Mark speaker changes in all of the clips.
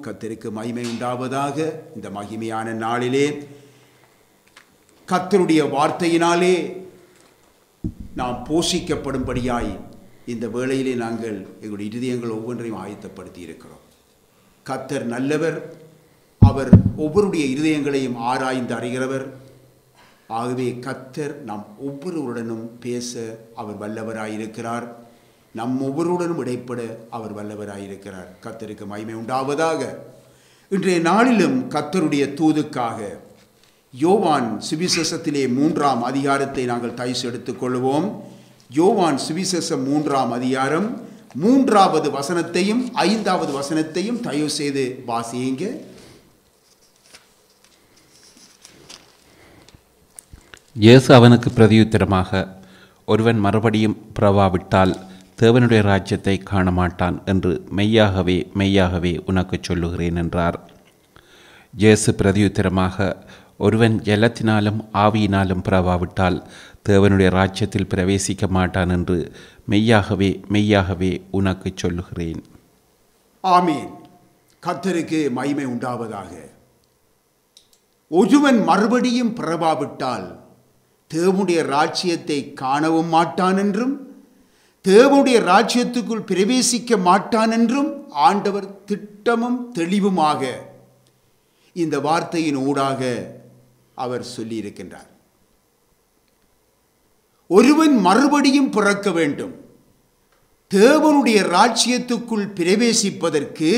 Speaker 1: கத்தருக்கு மகிமை உண்டாவதாக இந்த மகிமையான நாளிலே கத்தருடைய வார்த்தையினாலே நாம் போஷிக்கப்படும்படியாய் இந்த வேளையிலே நாங்கள் எங்களுடைய இருதயங்கள் ஒவ்வொன்றையும் ஆயத்தப்படுத்தி இருக்கிறோம் கத்தர் நல்லவர் அவர் ஒவ்வொருடைய இருதயங்களையும் ஆராய்ந்து அறிகிறவர் ஆகவே கத்தர் நம் ஒவ்வொருவருடனும் பேச அவர் வல்லவராயிருக்கிறார் நம் ஒவ்வொருடனும் இடைப்பட அவர் வல்லவராயிருக்கிறார் கத்தருக்கு மகிமை உண்டாவதாக இன்றைய நாளிலும் கத்தருடைய தூதுக்காக யோவான் சுவிசேஷத்திலே மூன்றாம் அதிகாரத்தை நாங்கள் தைசு எடுத்துக்கொள்வோம் யோவான் சுவிசேஷம் மூன்றாம் அதிகாரம் மூன்றாவது வசனத்தையும் ஐந்தாவது வசனத்தையும் தயவு செய்து வாசியுங்க
Speaker 2: இயேசு அவனுக்கு பிரதியுத்தரமாக ஒருவன் மறுபடியும் பிறவாவிட்டால் தேவனுடைய ராஜ்யத்தை காண மாட்டான் என்று மெய்யாகவே மெய்யாகவே உனக்குச் சொல்லுகிறேன் என்றார் இயேசு பிரதியுத்தரமாக ஒருவன் ஜலத்தினாலும் ஆவியினாலும் பிறவாவிட்டால் தேவனுடைய ராஜ்யத்தில் பிரவேசிக்க மாட்டான் என்று மெய்யாகவே மெய்யாகவே உனக்குச் சொல்லுகிறேன்
Speaker 1: ஆமீன் கத்தருக்கு மகிமை உண்டாவதாக ஒருவன் மறுபடியும் பிறவாவிட்டால் தேவனுடைய ராஜ்யத்தை காணவும் மாட்டான் என்றும் தேவனுடைய ராஜ்யத்துக்குள் பிரவேசிக்க மாட்டான் என்றும் ஆண்டவர் திட்டமும் தெளிவுமாக இந்த வார்த்தையின் ஊடாக அவர் சொல்லியிருக்கின்றார் ஒருவன் மறுபடியும் பிறக்க வேண்டும் தேவனுடைய ராஜ்யத்துக்குள் பிரவேசிப்பதற்கு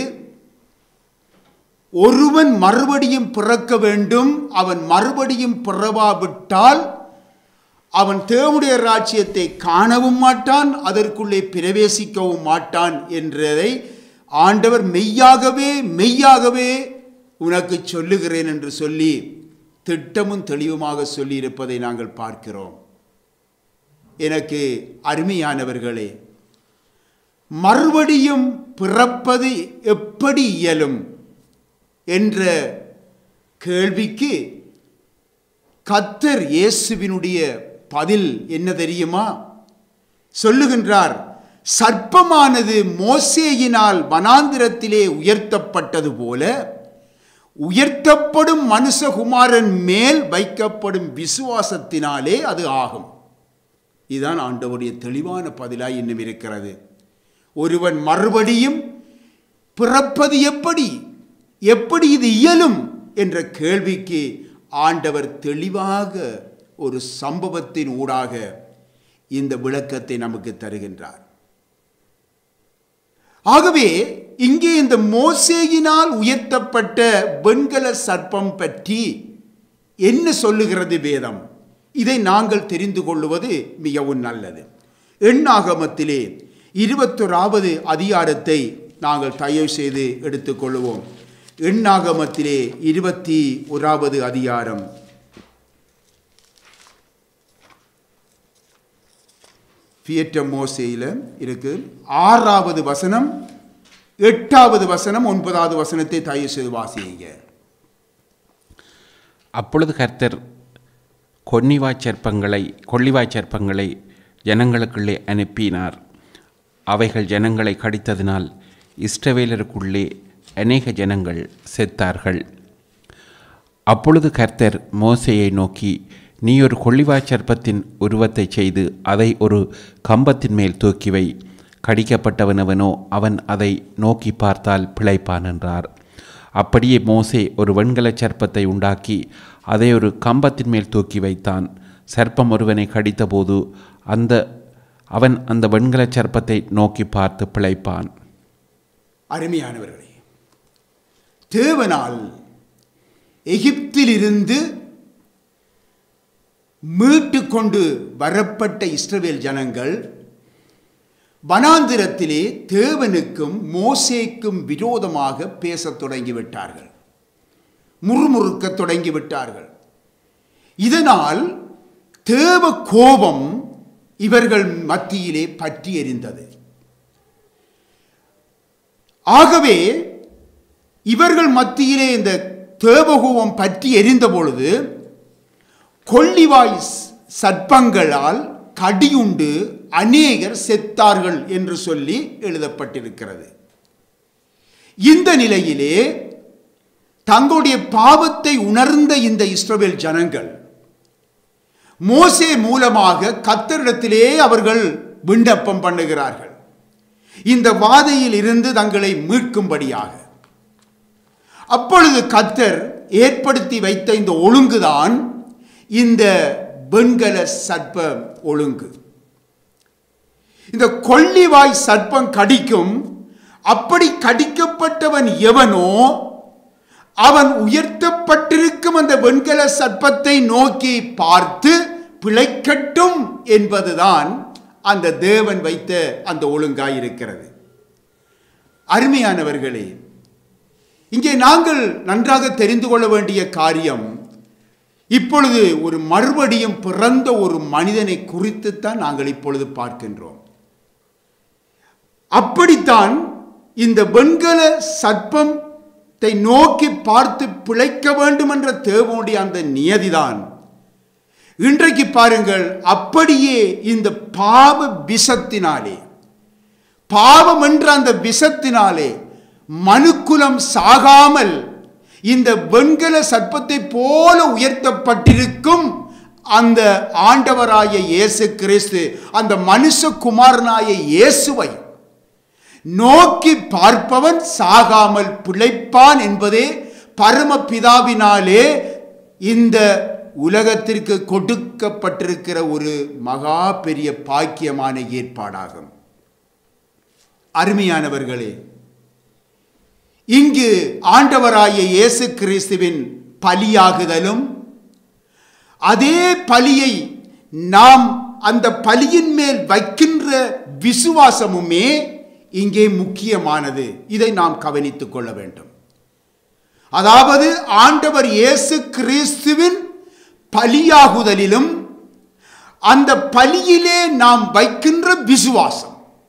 Speaker 1: ஒருவன் மறுபடியும் பிறக்க வேண்டும் அவன் மறுபடியும் பிறவாவிட்டால் அவன் தேவனுடைய ராஜ்யத்தை காணவும் மாட்டான் அதற்குள்ளே பிரவேசிக்கவும் மாட்டான் என்றதை ஆண்டவர் மெய்யாகவே மெய்யாகவே உனக்கு சொல்லுகிறேன் என்று சொல்லி திட்டமும் தெளிவுமாக சொல்லியிருப்பதை நாங்கள் பார்க்கிறோம் எனக்கு அருமையானவர்களே மறுபடியும் பிறப்பது எப்படி இயலும் என்ற கேள்விக்கு கத்தர் இயேசுவினுடைய பதில் என்ன தெரியுமா சொல்லுகின்றார் சர்ப்பமானது மோசேயினால் வனாந்திரத்திலே உயர்த்தப்பட்டது போல உயர்த்தப்படும் மனுஷகுமாரன் மேல் வைக்கப்படும் விசுவாசத்தினாலே அது ஆகும் இதுதான் ஆண்டவருடைய தெளிவான பதிலாய் இன்னும் இருக்கிறது ஒருவன் மறுபடியும் பிறப்பது எப்படி எப்படி இது இயலும் என்ற கேள்விக்கு ஆண்டவர் தெளிவாக ஒரு சம்பவத்தின் ஊடாக இந்த விளக்கத்தை நமக்கு தருகின்றார் ஆகவே இங்கே இந்த மோசேயினால் உயர்த்தப்பட்ட வெண்கல சர்ப்பம் பற்றி என்ன சொல்லுகிறது வேதம் இதை நாங்கள் தெரிந்து கொள்வது மிகவும் நல்லது எண்ணாகமத்திலே இருபத்தொராவது அதிகாரத்தை நாங்கள் தயவு செய்து எடுத்துக்கொள்வோம் எண்ணாகமத்திலே இருபத்தி ஓராவது அதிகாரம் பியற்ற மோசையில் இருக்கு ஆறாவது வசனம் எட்டாவது வசனம் ஒன்பதாவது வசனத்தை தயவு செய்து வாசியுங்க
Speaker 2: அப்பொழுது கர்த்தர் கொன்னிவாய்ச் சர்ப்பங்களை கொள்ளிவாய்ச் சர்ப்பங்களை ஜனங்களுக்குள்ளே அனுப்பினார் அவைகள் ஜனங்களை கடித்ததினால் இஸ்ரவேலருக்குள்ளே அநேக ஜனங்கள் செத்தார்கள் அப்பொழுது கர்த்தர் மோசையை நோக்கி நீ ஒரு கொள்ளிவாய்ச் சர்ப்பத்தின் உருவத்தை செய்து அதை ஒரு கம்பத்தின் மேல் தூக்கி வை கடிக்கப்பட்டவனவனோ அவன் அதை நோக்கி பார்த்தால் பிழைப்பான் என்றார் அப்படியே மோசே ஒரு வெண்கலச் சர்ப்பத்தை உண்டாக்கி அதை ஒரு கம்பத்தின் மேல் தூக்கி வைத்தான் சர்ப்பம் ஒருவனை கடித்தபோது அந்த அவன் அந்த வெண்கலச் சர்ப்பத்தை நோக்கி பார்த்து பிழைப்பான்
Speaker 1: அருமையானவர்களே தேவனால் எகிப்திலிருந்து மீட்டு கொண்டு வரப்பட்ட இஸ்ரவேல் ஜனங்கள் வனாந்திரத்திலே தேவனுக்கும் மோசேக்கும் விரோதமாக பேசத் தொடங்கிவிட்டார்கள் முறுமுறுக்க தொடங்கிவிட்டார்கள் இதனால் தேவ கோபம் இவர்கள் மத்தியிலே பற்றி எரிந்தது ஆகவே இவர்கள் மத்தியிலே இந்த தேவகோபம் பற்றி எரிந்த பொழுது கொள்ளிவாய் சர்ப்பங்களால் கடியுண்டு அநேகர் செத்தார்கள் என்று சொல்லி எழுதப்பட்டிருக்கிறது இந்த நிலையிலே தங்களுடைய பாவத்தை உணர்ந்த இந்த இஸ்ரவேல் ஜனங்கள் மோசே மூலமாக கத்தரிடத்திலே அவர்கள் விண்ணப்பம் பண்ணுகிறார்கள் இந்த வாதையில் இருந்து தங்களை மீட்கும்படியாக அப்பொழுது கத்தர் ஏற்படுத்தி வைத்த இந்த ஒழுங்குதான் இந்த வெண்கல சர்ப்ப ஒழுங்கு இந்த கொள்ளிவாய் சர்ப்பம் கடிக்கும் அப்படி கடிக்கப்பட்டவன் எவனோ அவன் உயர்த்தப்பட்டிருக்கும் அந்த வெண்கல சர்ப்பத்தை நோக்கி பார்த்து பிழைக்கட்டும் என்பதுதான் அந்த தேவன் வைத்த அந்த ஒழுங்காய் இருக்கிறது அருமையானவர்களே இங்கே நாங்கள் நன்றாக தெரிந்து கொள்ள வேண்டிய காரியம் இப்பொழுது ஒரு மறுபடியும் பிறந்த ஒரு மனிதனை குறித்துத்தான் நாங்கள் இப்பொழுது பார்க்கின்றோம் அப்படித்தான் இந்த வெண்கல சர்ப்பத்தை நோக்கி பார்த்து பிழைக்க வேண்டும் என்ற தேவனுடைய அந்த நியதிதான் இன்றைக்கு பாருங்கள் அப்படியே இந்த பாவ விஷத்தினாலே பாவம் என்ற அந்த விஷத்தினாலே மனுக்குலம் சாகாமல் இந்த வெண்கல சர்ப்பத்தை போல உயர்த்தப்பட்டிருக்கும் அந்த ஆண்டவராய இயேசு கிறிஸ்து அந்த மனுஷகுமாரனாய இயேசுவை நோக்கி பார்ப்பவன் சாகாமல் பிழைப்பான் என்பதே பரமபிதாவினாலே இந்த உலகத்திற்கு கொடுக்கப்பட்டிருக்கிற ஒரு மகா பெரிய பாக்கியமான ஏற்பாடாகும் அருமையானவர்களே இங்கு ஆண்டவராய இயேசு கிறிஸ்துவின் பலியாகுதலும் அதே பலியை நாம் அந்த பலியின் மேல் வைக்கின்ற விசுவாசமுமே இங்கே முக்கியமானது இதை நாம் கவனித்துக் கொள்ள வேண்டும் அதாவது ஆண்டவர் இயேசு கிறிஸ்துவின் பலியாகுதலிலும் அந்த பலியிலே நாம் வைக்கின்ற விசுவாசம்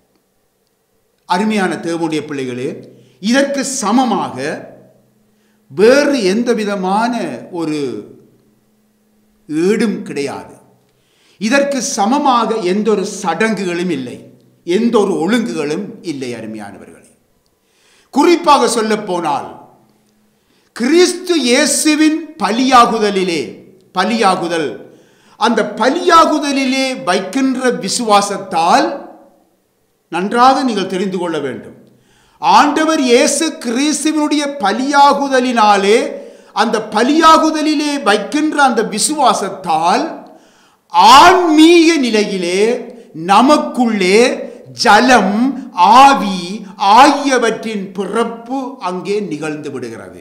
Speaker 1: அருமையான தேவனுடைய பிள்ளைகளே இதற்கு சமமாக வேறு எந்த விதமான ஒரு ஈடும் கிடையாது இதற்கு சமமாக எந்த ஒரு சடங்குகளும் இல்லை எந்த ஒரு ஒழுங்குகளும் இல்லை அருமையானவர்களே குறிப்பாக சொல்ல போனால் கிறிஸ்து இயேசுவின் பலியாகுதலிலே பலியாகுதல் அந்த பலியாகுதலிலே வைக்கின்ற விசுவாசத்தால் நன்றாக நீங்கள் தெரிந்து கொள்ள வேண்டும் ஆண்டவர் இயேசு கிறிஸ்துவனுடைய பலியாகுதலினாலே அந்த பலியாகுதலிலே வைக்கின்ற அந்த விசுவாசத்தால் ஆன்மீக நிலையிலே நமக்குள்ளே ஜலம் ஆவி ஆகியவற்றின் பிறப்பு அங்கே நிகழ்ந்து விடுகிறது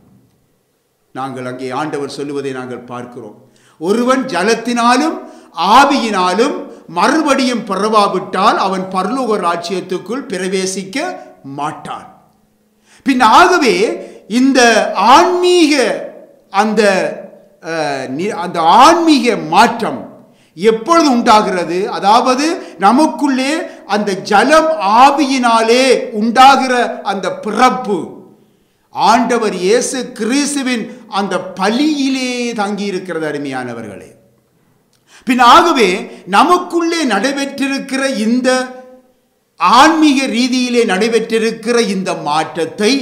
Speaker 1: நாங்கள் அங்கே ஆண்டவர் சொல்லுவதை நாங்கள் பார்க்கிறோம் ஒருவன் ஜலத்தினாலும் ஆவியினாலும் மறுபடியும் பிறவாவிட்டால் அவன் பரலோக ராஜ்யத்துக்குள் பிரவேசிக்க மாட்டான் பின் ஆகவே இந்த ஆன்மீக அந்த அஹ், நி- அந்த ஆன்மீக மாற்றம் எப்பொழுது உண்டாகிறது அதாவது நமக்குள்ளே அந்த ஜலம் ஆவியினாலே உண்டாகிற அந்த பிறப்பு ஆண்டவர் இயேசு கிறிஸ்துவின் அந்த பலியிலே தங்கி இருக்கிறது அருமையானவர்களே பின் ஆகவே நமக்குள்ளே நடைபெற்றிருக்கிற இந்த ஆன்மீக ரீதியிலே நடைபெற்றிருக்கிற இந்த மாற்றத்தை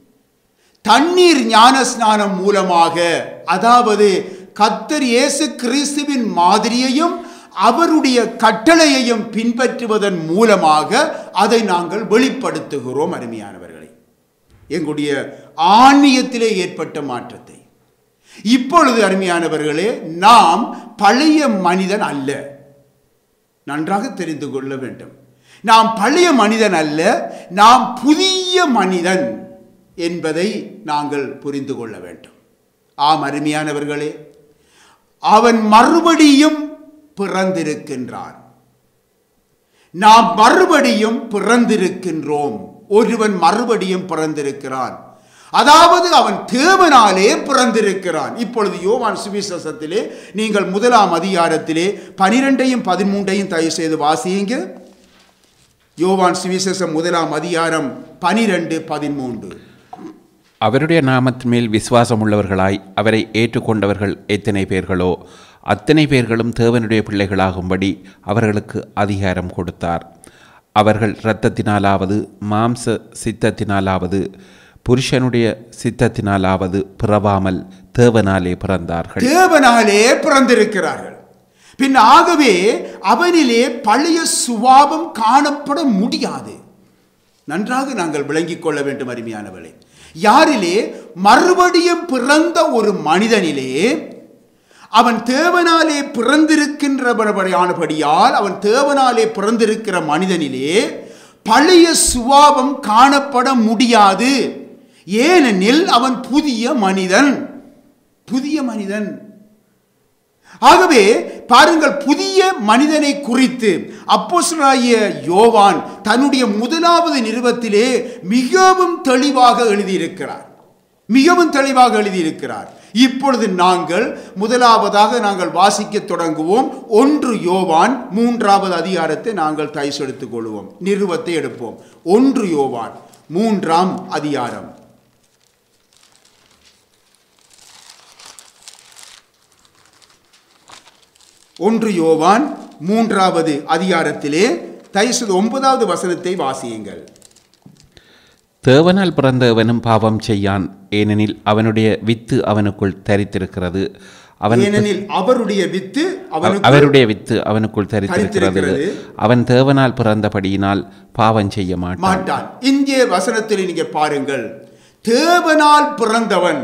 Speaker 1: தண்ணீர் ஞான ஸ்நானம் மூலமாக அதாவது கத்தர் இயேசு கிறிஸ்துவின் மாதிரியையும் அவருடைய கட்டளையையும் பின்பற்றுவதன் மூலமாக அதை நாங்கள் வெளிப்படுத்துகிறோம் அருமையானவர்களே எங்களுடைய ஆன்மீகத்திலே ஏற்பட்ட மாற்றத்தை இப்பொழுது அருமையானவர்களே நாம் பழைய மனிதன் அல்ல நன்றாக தெரிந்து கொள்ள வேண்டும் நாம் பழைய மனிதன் அல்ல நாம் புதிய மனிதன் என்பதை நாங்கள் புரிந்து கொள்ள வேண்டும் ஆம் அருமையானவர்களே அவன் மறுபடியும் பிறந்திருக்கின்றான் நாம் மறுபடியும் பிறந்திருக்கின்றோம் ஒருவன் மறுபடியும் பிறந்திருக்கிறான் அதாவது அவன் தேவனாலே பிறந்திருக்கிறான் இப்பொழுது யோவான் சுவிசேஷத்திலே நீங்கள் முதலாம் அதிகாரத்திலே பனிரெண்டையும் பதிமூன்றையும் தயவு செய்து வாசியுங்க யோவான் சுவிசேஷம் முதலாம் அதிகாரம் பனிரெண்டு பதிமூன்று
Speaker 2: அவருடைய நாமத்தின் மேல் விசுவாசம் உள்ளவர்களாய் அவரை ஏற்றுக்கொண்டவர்கள் எத்தனை பேர்களோ அத்தனை பேர்களும் தேவனுடைய பிள்ளைகளாகும்படி அவர்களுக்கு அதிகாரம் கொடுத்தார் அவர்கள் இரத்தத்தினாலாவது மாம்ச சித்தத்தினாலாவது புருஷனுடைய சித்தத்தினாலாவது பிறவாமல் தேவனாலே பிறந்தார்கள்
Speaker 1: தேவனாலே பிறந்திருக்கிறார்கள் பின் ஆகவே அவனிலே பழைய சுபாவம் காணப்பட முடியாது நன்றாக நாங்கள் விளங்கிக் கொள்ள வேண்டும் அருமையானவளே யாரிலே மறுபடியும் பிறந்த ஒரு மனிதனிலே அவன் தேவனாலே பிறந்திருக்கின்றபடியானபடியால் அவன் தேவனாலே பிறந்திருக்கிற மனிதனிலே பழைய சுபாவம் காணப்பட முடியாது ஏனெனில் அவன் புதிய மனிதன் புதிய மனிதன் ஆகவே பாருங்கள் புதிய மனிதனை குறித்து அப்போஸ்தலனாகிய யோவான் தன்னுடைய முதலாவது நிருபத்திலே மிகவும் தெளிவாக எழுதியிருக்கிறார் மிகவும் தெளிவாக எழுதியிருக்கிறார் இப்பொழுது நாங்கள் முதலாவதாக நாங்கள் வாசிக்க தொடங்குவோம் ஒன்று யோவான் மூன்றாவது அதிகாரத்தை நாங்கள் தைஸ் எடுத்துக் கொள்வோம் நிறுவத்தை எடுப்போம் ஒன்று யோவான் மூன்றாம் அதிகாரம் ஒன்று யோவான் மூன்றாவது அதிகாரத்திலே தைசது ஒன்பதாவது வசனத்தை வாசியுங்கள்
Speaker 2: தேவனால் பிறந்தவனும் பாவம் செய்யான் ஏனெனில் அவனுடைய வித்து அவனுக்குள் தரித்திருக்கிறது அவன்
Speaker 1: ஏனெனில் அவருடைய வித்து அவனுக்கு
Speaker 2: அவருடைய வித்து அவனுக்குள் தரித்திருக்கிறது
Speaker 1: தரித்திருக்கிறது.
Speaker 2: அவன் தேவனால் பிறந்தபடியினால் பாவம் செய்ய மாட்டான்
Speaker 1: மாட்டான் இந்திய வசனத்தில் நீங்க பாருங்கள் தேவனால் பிறந்தவன்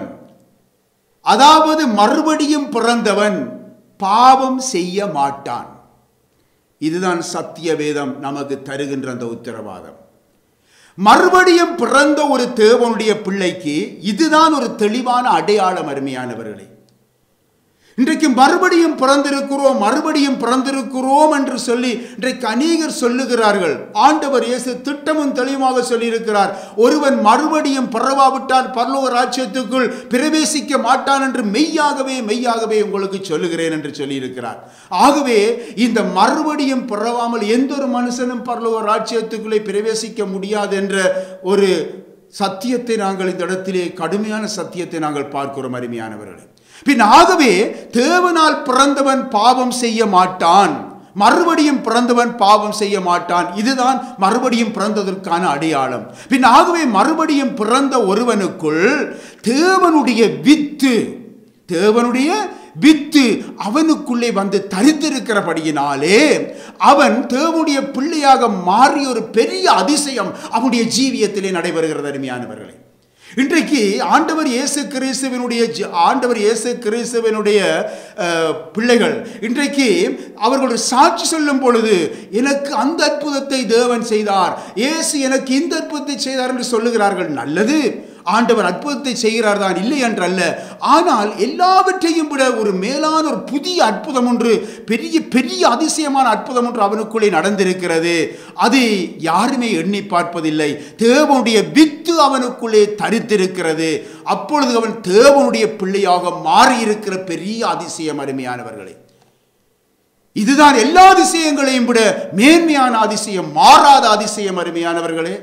Speaker 1: அதாவது மறுபடியும் பிறந்தவன் பாவம் செய்ய மாட்டான் இதுதான் சத்திய வேதம் நமக்கு தருகின்ற அந்த உத்தரவாதம் மறுபடியும் பிறந்த ஒரு தேவனுடைய பிள்ளைக்கு இதுதான் ஒரு தெளிவான அடையாளம் அருமையானவர்களே இன்றைக்கு மறுபடியும் பிறந்திருக்கிறோம் மறுபடியும் பிறந்திருக்கிறோம் என்று சொல்லி இன்றைக்கு அநேகர் சொல்லுகிறார்கள் ஆண்டவர் இயேசு திட்டமும் தெளிவாக சொல்லியிருக்கிறார் ஒருவன் மறுபடியும் பிறவாவிட்டால் பரலோக ராஜ்யத்துக்குள் பிரவேசிக்க மாட்டான் என்று மெய்யாகவே மெய்யாகவே உங்களுக்கு சொல்லுகிறேன் என்று சொல்லியிருக்கிறார் ஆகவே இந்த மறுபடியும் பிறவாமல் எந்த ஒரு மனுஷனும் பரலோக ராஜ்யத்துக்குள்ளே பிரவேசிக்க முடியாது என்ற ஒரு சத்தியத்தை நாங்கள் இந்த இடத்திலே கடுமையான சத்தியத்தை நாங்கள் பார்க்கிறோம் அருமையானவர்களே பின் ஆகவே தேவனால் பிறந்தவன் பாவம் செய்ய மாட்டான் மறுபடியும் பிறந்தவன் பாவம் செய்ய மாட்டான் இதுதான் மறுபடியும் பிறந்ததற்கான அடையாளம் பின் ஆகவே மறுபடியும் பிறந்த ஒருவனுக்குள் தேவனுடைய வித்து தேவனுடைய வித்து அவனுக்குள்ளே வந்து தரித்திருக்கிறபடியினாலே அவன் தேவனுடைய பிள்ளையாக மாறிய ஒரு பெரிய அதிசயம் அவனுடைய ஜீவியத்திலே நடைபெறுகிறது அருமையானவர்களே இன்றைக்கு ஆண்டவர் இயேசு கிறிஸ்துவனுடைய ஜ- ஆண்டவர் இயேசு கிறிஸ்துவனுடைய அஹ், பிள்ளைகள் இன்றைக்கு அவர்கள் சாட்சி சொல்லும் பொழுது எனக்கு அந்த அற்புதத்தை தேவன் செய்தார் இயேசு எனக்கு இந்த அற்புதத்தை செய்தார் என்று சொல்லுகிறார்கள் நல்லது ஆண்டவர் அற்புதத்தை செய்கிறார் தான் இல்லை என்றல்ல ஆனால் எல்லாவற்றையும் விட ஒரு மேலான ஒரு புதிய அற்புதம் ஒன்று பெரிய பெரிய அதிசயமான அற்புதம் ஒன்று அவனுக்குள்ளே நடந்திருக்கிறது அதை யாருமே எண்ணி பார்ப்பதில்லை தேவனுடைய வித்து அவனுக்குள்ளே தரித்திருக்கிறது அப்பொழுது அவன் தேவனுடைய பிள்ளையாக மாறியிருக்கிற பெரிய அதிசயம் அருமையானவர்களே இதுதான் எல்லா அதிசயங்களையும் விட மேன்மையான அதிசயம் மாறாத அதிசயம் அருமையானவர்களே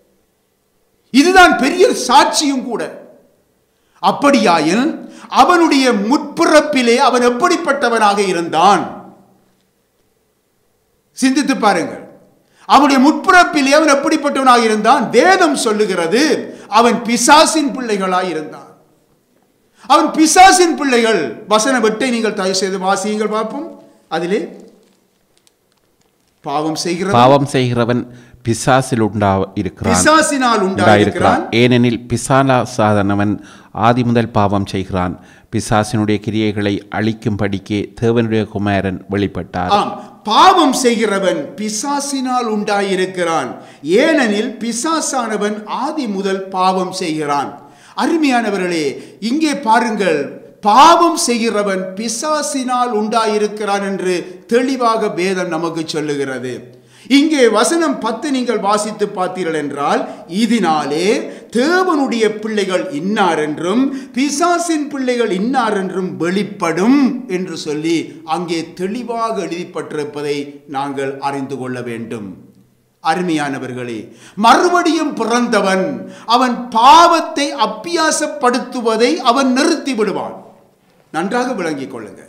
Speaker 1: இதுதான் பெரிய சாட்சியும் கூட அப்படியாயின் அவனுடைய முற்பிறப்பிலே அவன் எப்படிப்பட்டவனாக இருந்தான் சிந்தித்து பாருங்கள் அவனுடைய முற்பிறப்பிலே அவன் எப்படிப்பட்டவனாக இருந்தான் வேதம் சொல்லுகிறது அவன் பிசாசின் பிள்ளைகளாய் இருந்தான் அவன் பிசாசின் பிள்ளைகள் வசன வெட்டை நீங்கள் தயவு செய்து வாசியுங்கள் பார்ப்போம் அதிலே பாவம் செய்கிற
Speaker 2: பாவம் செய்கிறவன் பிசாசில் உண்டா இருக்கிறான்
Speaker 1: பிசாசினால்
Speaker 2: உண்டாயிருக்கிறான்
Speaker 1: உண்டாயிருக்கிறான்
Speaker 2: ஏனெனில் பிசாலா சாதனவன் ஆதி முதல் பாவம் செய்கிறான் பிசாசினுடைய கிரியைகளை அழிக்கும்படிக்கே தேவனுடைய குமாரன் வெளிப்பட்டார்
Speaker 1: ஆம் பாவம் செய்கிறவன் பிசாசினால் உண்டாயிருக்கிறான் ஏனெனில் பிசாசானவன் ஆதி முதல் பாவம் செய்கிறான் அருமையானவர்களே இங்கே பாருங்கள் பாவம் செய்கிறவன் பிசாசினால் உண்டாயிருக்கிறான் என்று தெளிவாக வேதம் நமக்கு சொல்லுகிறது இங்கே வசனம் பத்து நீங்கள் வாசித்து பார்த்தீர்கள் என்றால் இதனாலே தேவனுடைய பிள்ளைகள் இன்னார் என்றும் பிசாசின் பிள்ளைகள் இன்னார் என்றும் வெளிப்படும் என்று சொல்லி அங்கே தெளிவாக எழுதிப்பட்டிருப்பதை நாங்கள் அறிந்து கொள்ள வேண்டும் அருமையானவர்களே மறுபடியும் பிறந்தவன் அவன் பாவத்தை அப்பியாசப்படுத்துவதை அவன் நிறுத்தி விடுவான் நன்றாக விளங்கிக் கொள்ளுங்க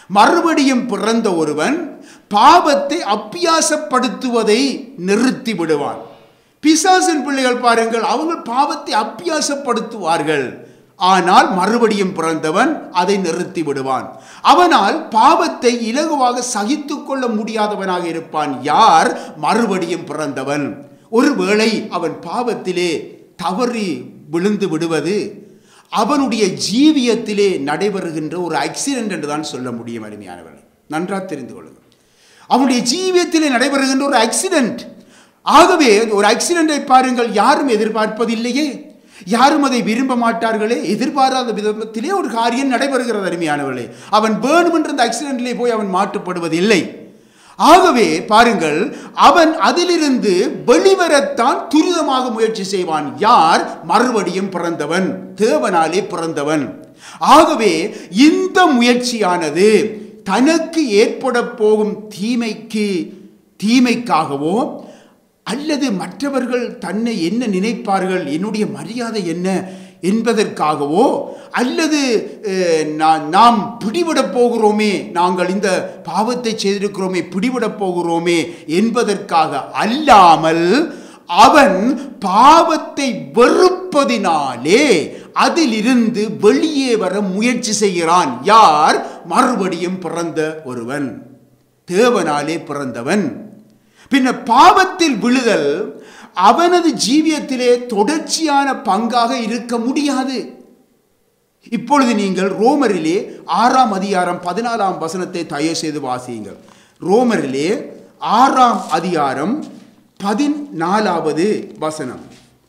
Speaker 1: மறுபடியும் பிறந்த ஒருவன் பாவத்தை அப்பியாசப்படுத்துவதை நிறுத்தி விடுவான் பிசாசின் பிள்ளைகள் பாருங்கள் அவங்க பாவத்தை அப்பியாசப்படுத்துவார்கள் ஆனால் மறுபடியும் பிறந்தவன் அதை நிறுத்தி விடுவான் அவனால் பாவத்தை இலகுவாக சகித்துக் கொள்ள முடியாதவனாக இருப்பான் யார் மறுபடியும் பிறந்தவன் ஒருவேளை அவன் பாவத்திலே தவறி விழுந்து விடுவது அவனுடைய ஜீவியத்திலே நடைபெறுகின்ற ஒரு ஆக்சிடென்ட் என்று தான் சொல்ல முடியும் அருமையானவர்கள் நன்றாக தெரிந்து கொள்ளுங்கள் அவனுடைய ஜீவியத்திலே நடைபெறுகின்ற ஒரு ஆக்சிடென்ட் ஆகவே ஒரு ஆக்சிடென்ட்டை பாருங்கள் யாரும் எதிர்பார்ப்பதில்லையே யாரும் அதை விரும்ப மாட்டார்களே எதிர்பாராத விதத்திலே ஒரு காரியம் நடைபெறுகிறது அருமையானவர்களே அவன் வேணுமென்ற அந்த ஆக்சிடென்ட்லே போய் அவன் மாட்டுப்படுவதில்லை ஆகவே பாருங்கள் அவன் அதிலிருந்து வெளிவரத்தான் துரிதமாக முயற்சி செய்வான் யார் மறுபடியும் பிறந்தவன் தேவனாலே பிறந்தவன் ஆகவே இந்த முயற்சியானது தனக்கு ஏற்பட போகும் தீமைக்கு தீமைக்காகவோ அல்லது மற்றவர்கள் தன்னை என்ன நினைப்பார்கள் என்னுடைய மரியாதை என்ன என்பதற்காகவோ அல்லது அஹ், நா- நாம் பிடிபடப் போகிறோமே நாங்கள் இந்த பாவத்தை செய்திருக்கிறோமே பிடிபடப் போகிறோமே என்பதற்காக அல்லாமல் அவன் பாவத்தை வெறுப்பதினாலே அதிலிருந்து வெளியே வர முயற்சி செய்கிறான் யார் மறுபடியும் பிறந்த ஒருவன் தேவனாலே பிறந்தவன் பின்ன பாவத்தில் விழுதல் அவனது ஜீவியத்திலே தொடர்ச்சியான பங்காக இருக்க முடியாது இப்பொழுது நீங்கள் ரோமரிலே ஆறாம் அதிகாரம் பதினாறாம் வசனத்தை தயவு செய்து வாசியுங்கள் ரோமரிலே ஆறாம் அதிகாரம் பதினாலாவது வசனம்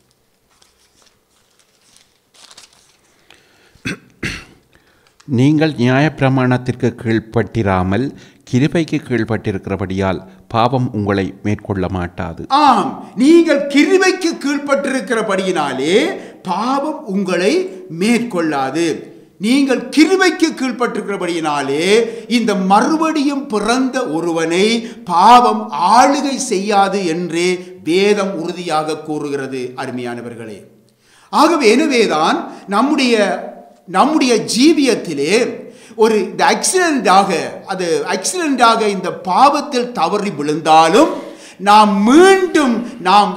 Speaker 2: நீங்கள் நியாயப்பிரமாணத்திற்கு கீழ்ப்பட்டிராமல் கிருபைக்கு கீழ்ப்பட்டிருக்கிறபடியால் பாவம் உங்களை மேற்கொள்ள மாட்டாது
Speaker 1: ஆம் நீங்கள் கிருபைக்கு கீழ்ப்பட்டிருக்கிறபடியினாலே பாவம் உங்களை மேற்கொள்ளாது நீங்கள் கிருபைக்கு கீழ்ப்பட்டிருக்கிறபடியினாலே இந்த மறுபடியும் பிறந்த ஒருவனை பாவம் ஆளுகை செய்யாது என்றே வேதம் உறுதியாக கூறுகிறது அருமையானவர்களே ஆகவே எனவேதான் நம்முடைய நம்முடைய ஜீவியத்திலே ஒரு இந்த ஆக்சிடென்டாக அது ஆக்சிடென்டாக இந்த பாவத்தில் தவறி விழுந்தாலும் நாம் மீண்டும் நாம்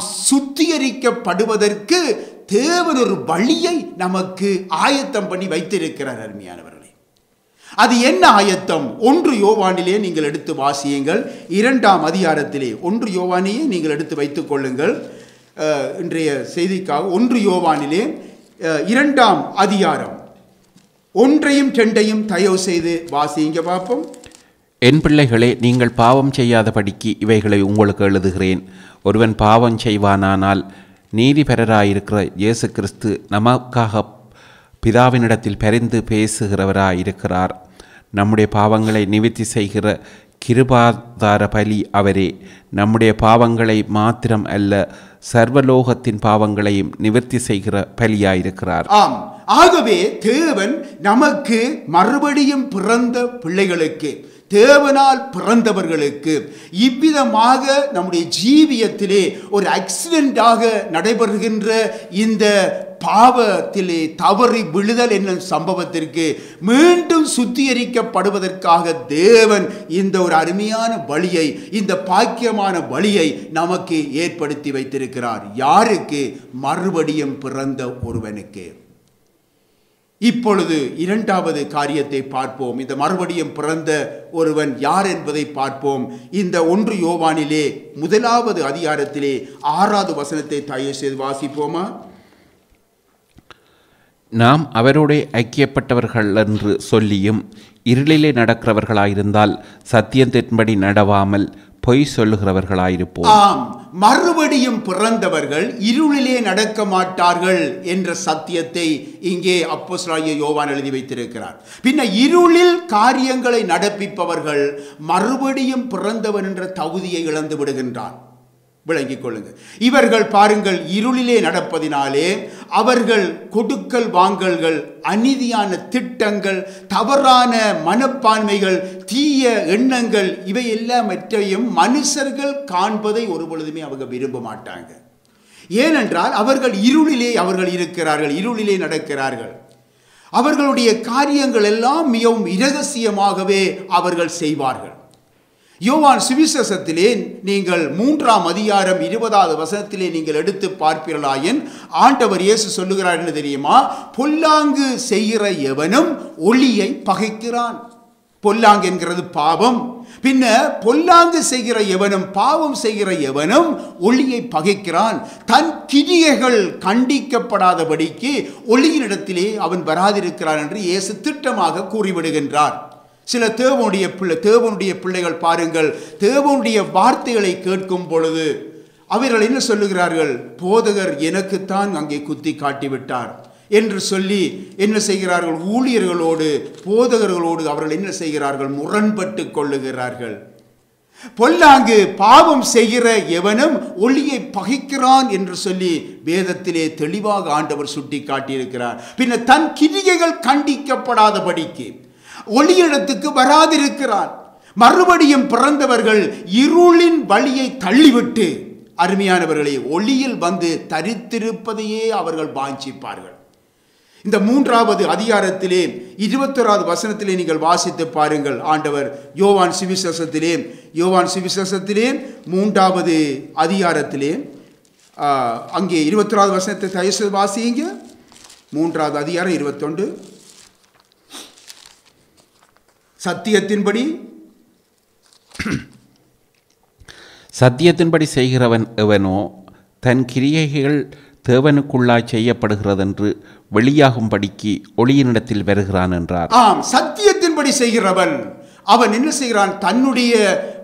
Speaker 1: சுத்திகரிக்கப்படுவதற்கு தேவன் ஒரு வழியை நமக்கு ஆயத்தம் பண்ணி வைத்திருக்கிறார் அருமையானவர்களே அது என்ன ஆயத்தம் ஒன்று யோவானிலே நீங்கள் எடுத்து வாசியுங்கள் இரண்டாம் அதிகாரத்திலே ஒன்று யோவானையே நீங்கள் எடுத்து வைத்துக் கொள்ளுங்கள் அஹ், இன்றைய செய்திக்காக ஒன்று யோவானிலே அஹ், இரண்டாம் அதிகாரம் ஒன்றையும் ரெண்டையும் தயவு செய்து வாசிங்க பார்ப்போம்
Speaker 2: என் பிள்ளைகளே நீங்கள் பாவம் செய்யாதபடிக்கு இவைகளை உங்களுக்கு எழுதுகிறேன் ஒருவன் பாவம் செய்வானானால் நீதிபரராயிருக்கிற இயேசு கிறிஸ்து நமக்காக பிதாவினிடத்தில் பரிந்து பேசுகிறவராயிருக்கிறார் நம்முடைய பாவங்களை நிவர்த்தி செய்கிற கிருபாதார பலி அவரே நம்முடைய பாவங்களை மாத்திரம் அல்ல சர்வலோகத்தின் பாவங்களையும் நிவர்த்தி செய்கிற பலியாயிருக்கிறார்
Speaker 1: ஆம் ஆகவே தேவன் நமக்கு மறுபடியும் பிறந்த பிள்ளைகளுக்கு தேவனால் பிறந்தவர்களுக்கு இவ்விதமாக நம்முடைய ஜீவியத்திலே ஒரு ஆக்சிடென்டாக நடைபெறுகின்ற இந்த பாவத்திலே தவறி விழுதல் என்னும் சம்பவத்திற்கு மீண்டும் சுத்திகரிக்கப்படுவதற்காக தேவன் இந்த ஒரு அருமையான வழியை இந்த பாக்கியமான வழியை நமக்கு ஏற்படுத்தி வைத்திருக்கிறார் யாருக்கு மறுபடியும் பிறந்த ஒருவனுக்கு இப்பொழுது இரண்டாவது காரியத்தை பார்ப்போம் இந்த மறுபடியும் பிறந்த ஒருவன் யார் என்பதை பார்ப்போம் இந்த ஒன்று யோவானிலே முதலாவது அதிகாரத்திலே ஆறாவது வசனத்தை தயவு செய்து வாசிப்போமா
Speaker 2: நாம் அவரோட ஐக்கியப்பட்டவர்கள் என்று சொல்லியும் இருளிலே நடக்கிறவர்களாயிருந்தால் சத்தியத்தின்படி நடவாமல் பொய் சொல்லுகிறவர்களாயிருப்போம்
Speaker 1: ஆம் மறுபடியும் பிறந்தவர்கள் இருளிலே நடக்க மாட்டார்கள் என்ற சத்தியத்தை இங்கே அப்போஸ்தலனாகிய யோவான் எழுதி வைத்திருக்கிறார் பின்ன இருளில் காரியங்களை நடப்பிப்பவர்கள் மறுபடியும் பிறந்தவன் என்ற தகுதியை இழந்து விடுகின்றான் விளங்கிக் கொள்ளுங்கள் இவர்கள் பாருங்கள் இருளிலே நடப்பதினாலே அவர்கள் கொடுக்கல் வாங்கல்கள் அநீதியான திட்டங்கள் தவறான மனப்பான்மைகள் தீய எண்ணங்கள் இவை எல்லாவற்றையும் மனுஷர்கள் காண்பதை ஒரு பொழுதுமே அவங்க விரும்ப மாட்டாங்க ஏனென்றால் அவர்கள் இருளிலே அவர்கள் இருக்கிறார்கள் இருளிலே நடக்கிறார்கள் அவர்களுடைய காரியங்கள் எல்லாம் மிகவும் இரகசியமாகவே அவர்கள் செய்வார்கள் யோவான் சுவிசேஷத்திலே நீங்கள் மூன்றாம் அதிகாரம் இருபதாவது வசனத்திலே நீங்கள் எடுத்து பார்ப்பீர்களாயின் ஆண்டவர் இயேசு சொல்லுகிறார் என்ன தெரியுமா பொல்லாங்கு செய்கிற எவனும் ஒளியை பகைக்கிறான் பொல்லாங்கு என்கிறது பாவம் பின்ன பொல்லாங்கு செய்கிற எவனும் பாவம் செய்கிற எவனும் ஒளியை பகைக்கிறான் தன் கிரியைகள் கண்டிக்கப்படாதபடிக்கு ஒளியினிடத்திலே அவன் வராதிருக்கிறான் என்று இயேசு திட்டமாக கூறிவிடுகின்றார் சில தேவனுடைய பிள்ளை தேவனுடைய பிள்ளைகள் பாருங்கள் தேவனுடைய வார்த்தைகளை கேட்கும் பொழுது அவர்கள் என்ன சொல்லுகிறார்கள் போதகர் எனக்குத்தான் அங்கே குத்தி காட்டிவிட்டார் என்று சொல்லி என்ன செய்கிறார்கள் ஊழியர்களோடு போதகர்களோடு அவர்கள் என்ன செய்கிறார்கள் முரண்பட்டு கொள்ளுகிறார்கள் பொல்லாங்கு பாவம் செய்கிற எவனும் ஒளியை பகைக்கிறான் என்று சொல்லி வேதத்திலே தெளிவாக ஆண்டவர் சுட்டி காட்டியிருக்கிறார் பின்ன தன் கிரிகைகள் கண்டிக்கப்படாதபடிக்கு ஒளியிடத்துக்கு வராதிருக்கிறான் மறுபடியும் பிறந்தவர்கள் இருளின் வழியை தள்ளிவிட்டு அருமையானவர்களை ஒளியில் வந்து தரித்திருப்பதையே அவர்கள் வாஞ்சிப்பார்கள் இந்த மூன்றாவது அதிகாரத்திலே இருபத்தொராவது வசனத்திலே நீங்கள் வாசித்து பாருங்கள் ஆண்டவர் யோவான் சிவிசேஷத்திலே யோவான் சிவிசேஷத்திலே மூன்றாவது அதிகாரத்திலே ஆ, அங்கே இருபத்தொராவது வசனத்தை தயவு வாசியுங்க மூன்றாவது அதிகாரம் இருபத்தொண்டு சத்தியத்தின்படி
Speaker 2: சத்தியத்தின்படி செய்கிறவன் எவனோ தன் கிரியைகள் தேவனுக்குள்ளாய் செய்யப்படுகிறதென்று வெளியாகும்படிக்கு ஒளியினிடத்தில் வருகிறான் என்றார்
Speaker 1: ஆம் சத்தியத்தின்படி செய்கிறவன் அவன் என்ன செய்கிறான் தன்னுடைய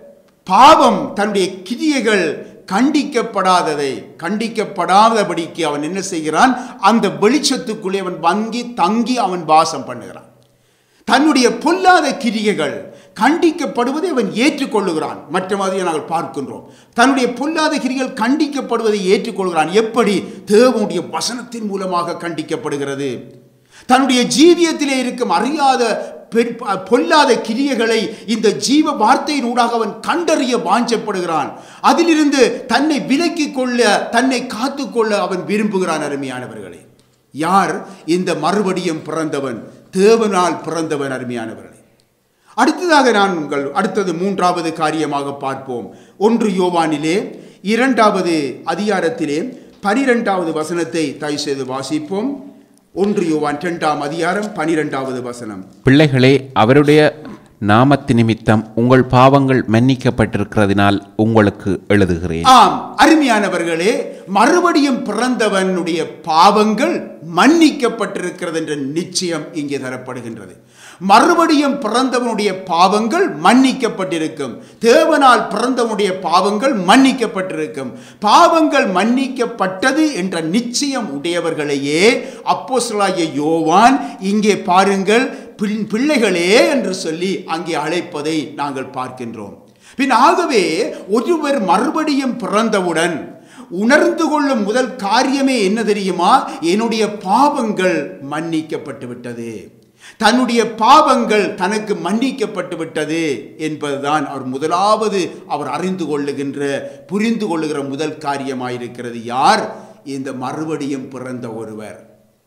Speaker 1: பாவம் தன்னுடைய கிரியைகள் கண்டிக்கப்படாததை கண்டிக்கப்படாதபடிக்கு அவன் என்ன செய்கிறான் அந்த வெளிச்சத்துக்குள்ளே அவன் வங்கி தங்கி அவன் வாசம் பண்ணுகிறான் தன்னுடைய பொல்லாத கிரியைகள் கண்டிக்கப்படுவதை அவன் ஏற்றுக்கொள்ளுகிறான் மற்ற மாதிரி நாங்கள் பார்க்கின்றோம் தன்னுடைய பொல்லாத கிரிகள் கண்டிக்கப்படுவதை ஏற்றுக்கொள்கிறான் எப்படி தேவனுடைய வசனத்தின் மூலமாக கண்டிக்கப்படுகிறது தன்னுடைய ஜீவியத்திலே இருக்கும் அறியாத பெண் பொல்லாத கிரியைகளை இந்த ஜீவ வார்த்தையின் ஊடாக அவன் கண்டறிய வாஞ்சப்படுகிறான் அதிலிருந்து தன்னை விலக்கிக் கொள்ள தன்னை காத்துக்கொள்ள அவன் விரும்புகிறான் அருமையானவர்களே யார் இந்த மறுபடியும் பிறந்தவன் தேவனால் பிறந்தவன் அருமையானவர்களே அடுத்ததாக நான் உங்கள் அடுத்தது மூன்றாவது காரியமாக பார்ப்போம் ஒன்று யோவானிலே இரண்டாவது அதிகாரத்திலே பனிரெண்டாவது வசனத்தை தயவு செய்து வாசிப்போம் ஒன்று யோவான் இரண்டாம் அதிகாரம் பனிரெண்டாவது வசனம்
Speaker 2: பிள்ளைகளே அவருடைய நாமத்து நிமித்தம் உங்கள் பாவங்கள் மன்னிக்கப்பட்டிருக்கிறதினால் உங்களுக்கு எழுதுகிறேன்
Speaker 1: ஆம் அருமையானவர்களே மறுபடியும் பிறந்தவனுடைய பாவங்கள் மன்னிக்கப்பட்டிருக்கிறது என்ற நிச்சயம் இங்கே தரப்படுகின்றது மறுபடியும் பிறந்தவனுடைய பாவங்கள் மன்னிக்கப்பட்டிருக்கும் தேவனால் பிறந்தவனுடைய பாவங்கள் மன்னிக்கப்பட்டிருக்கும் பாவங்கள் மன்னிக்கப்பட்டது என்ற நிச்சயம் உடையவர்களையே அப்போஸ்தலனாகிய யோவான் இங்கே பாருங்கள் பிள்- பிள்ளைகளே என்று சொல்லி அங்கே அழைப்பதை நாங்கள் பார்க்கின்றோம் பின் ஆகவே ஒருவர் மறுபடியும் பிறந்தவுடன் உணர்ந்து கொள்ளும் முதல் காரியமே என்ன தெரியுமா என்னுடைய பாவங்கள் மன்னிக்கப்பட்டு விட்டது தன்னுடைய பாவங்கள் தனக்கு மன்னிக்கப்பட்டு விட்டது என்பதுதான் அவர் முதலாவது அவர் அறிந்து கொள்ளுகின்ற புரிந்து கொள்ளுகிற முதல் காரியமாயிருக்கிறது யார் இந்த மறுபடியும் பிறந்த ஒருவர்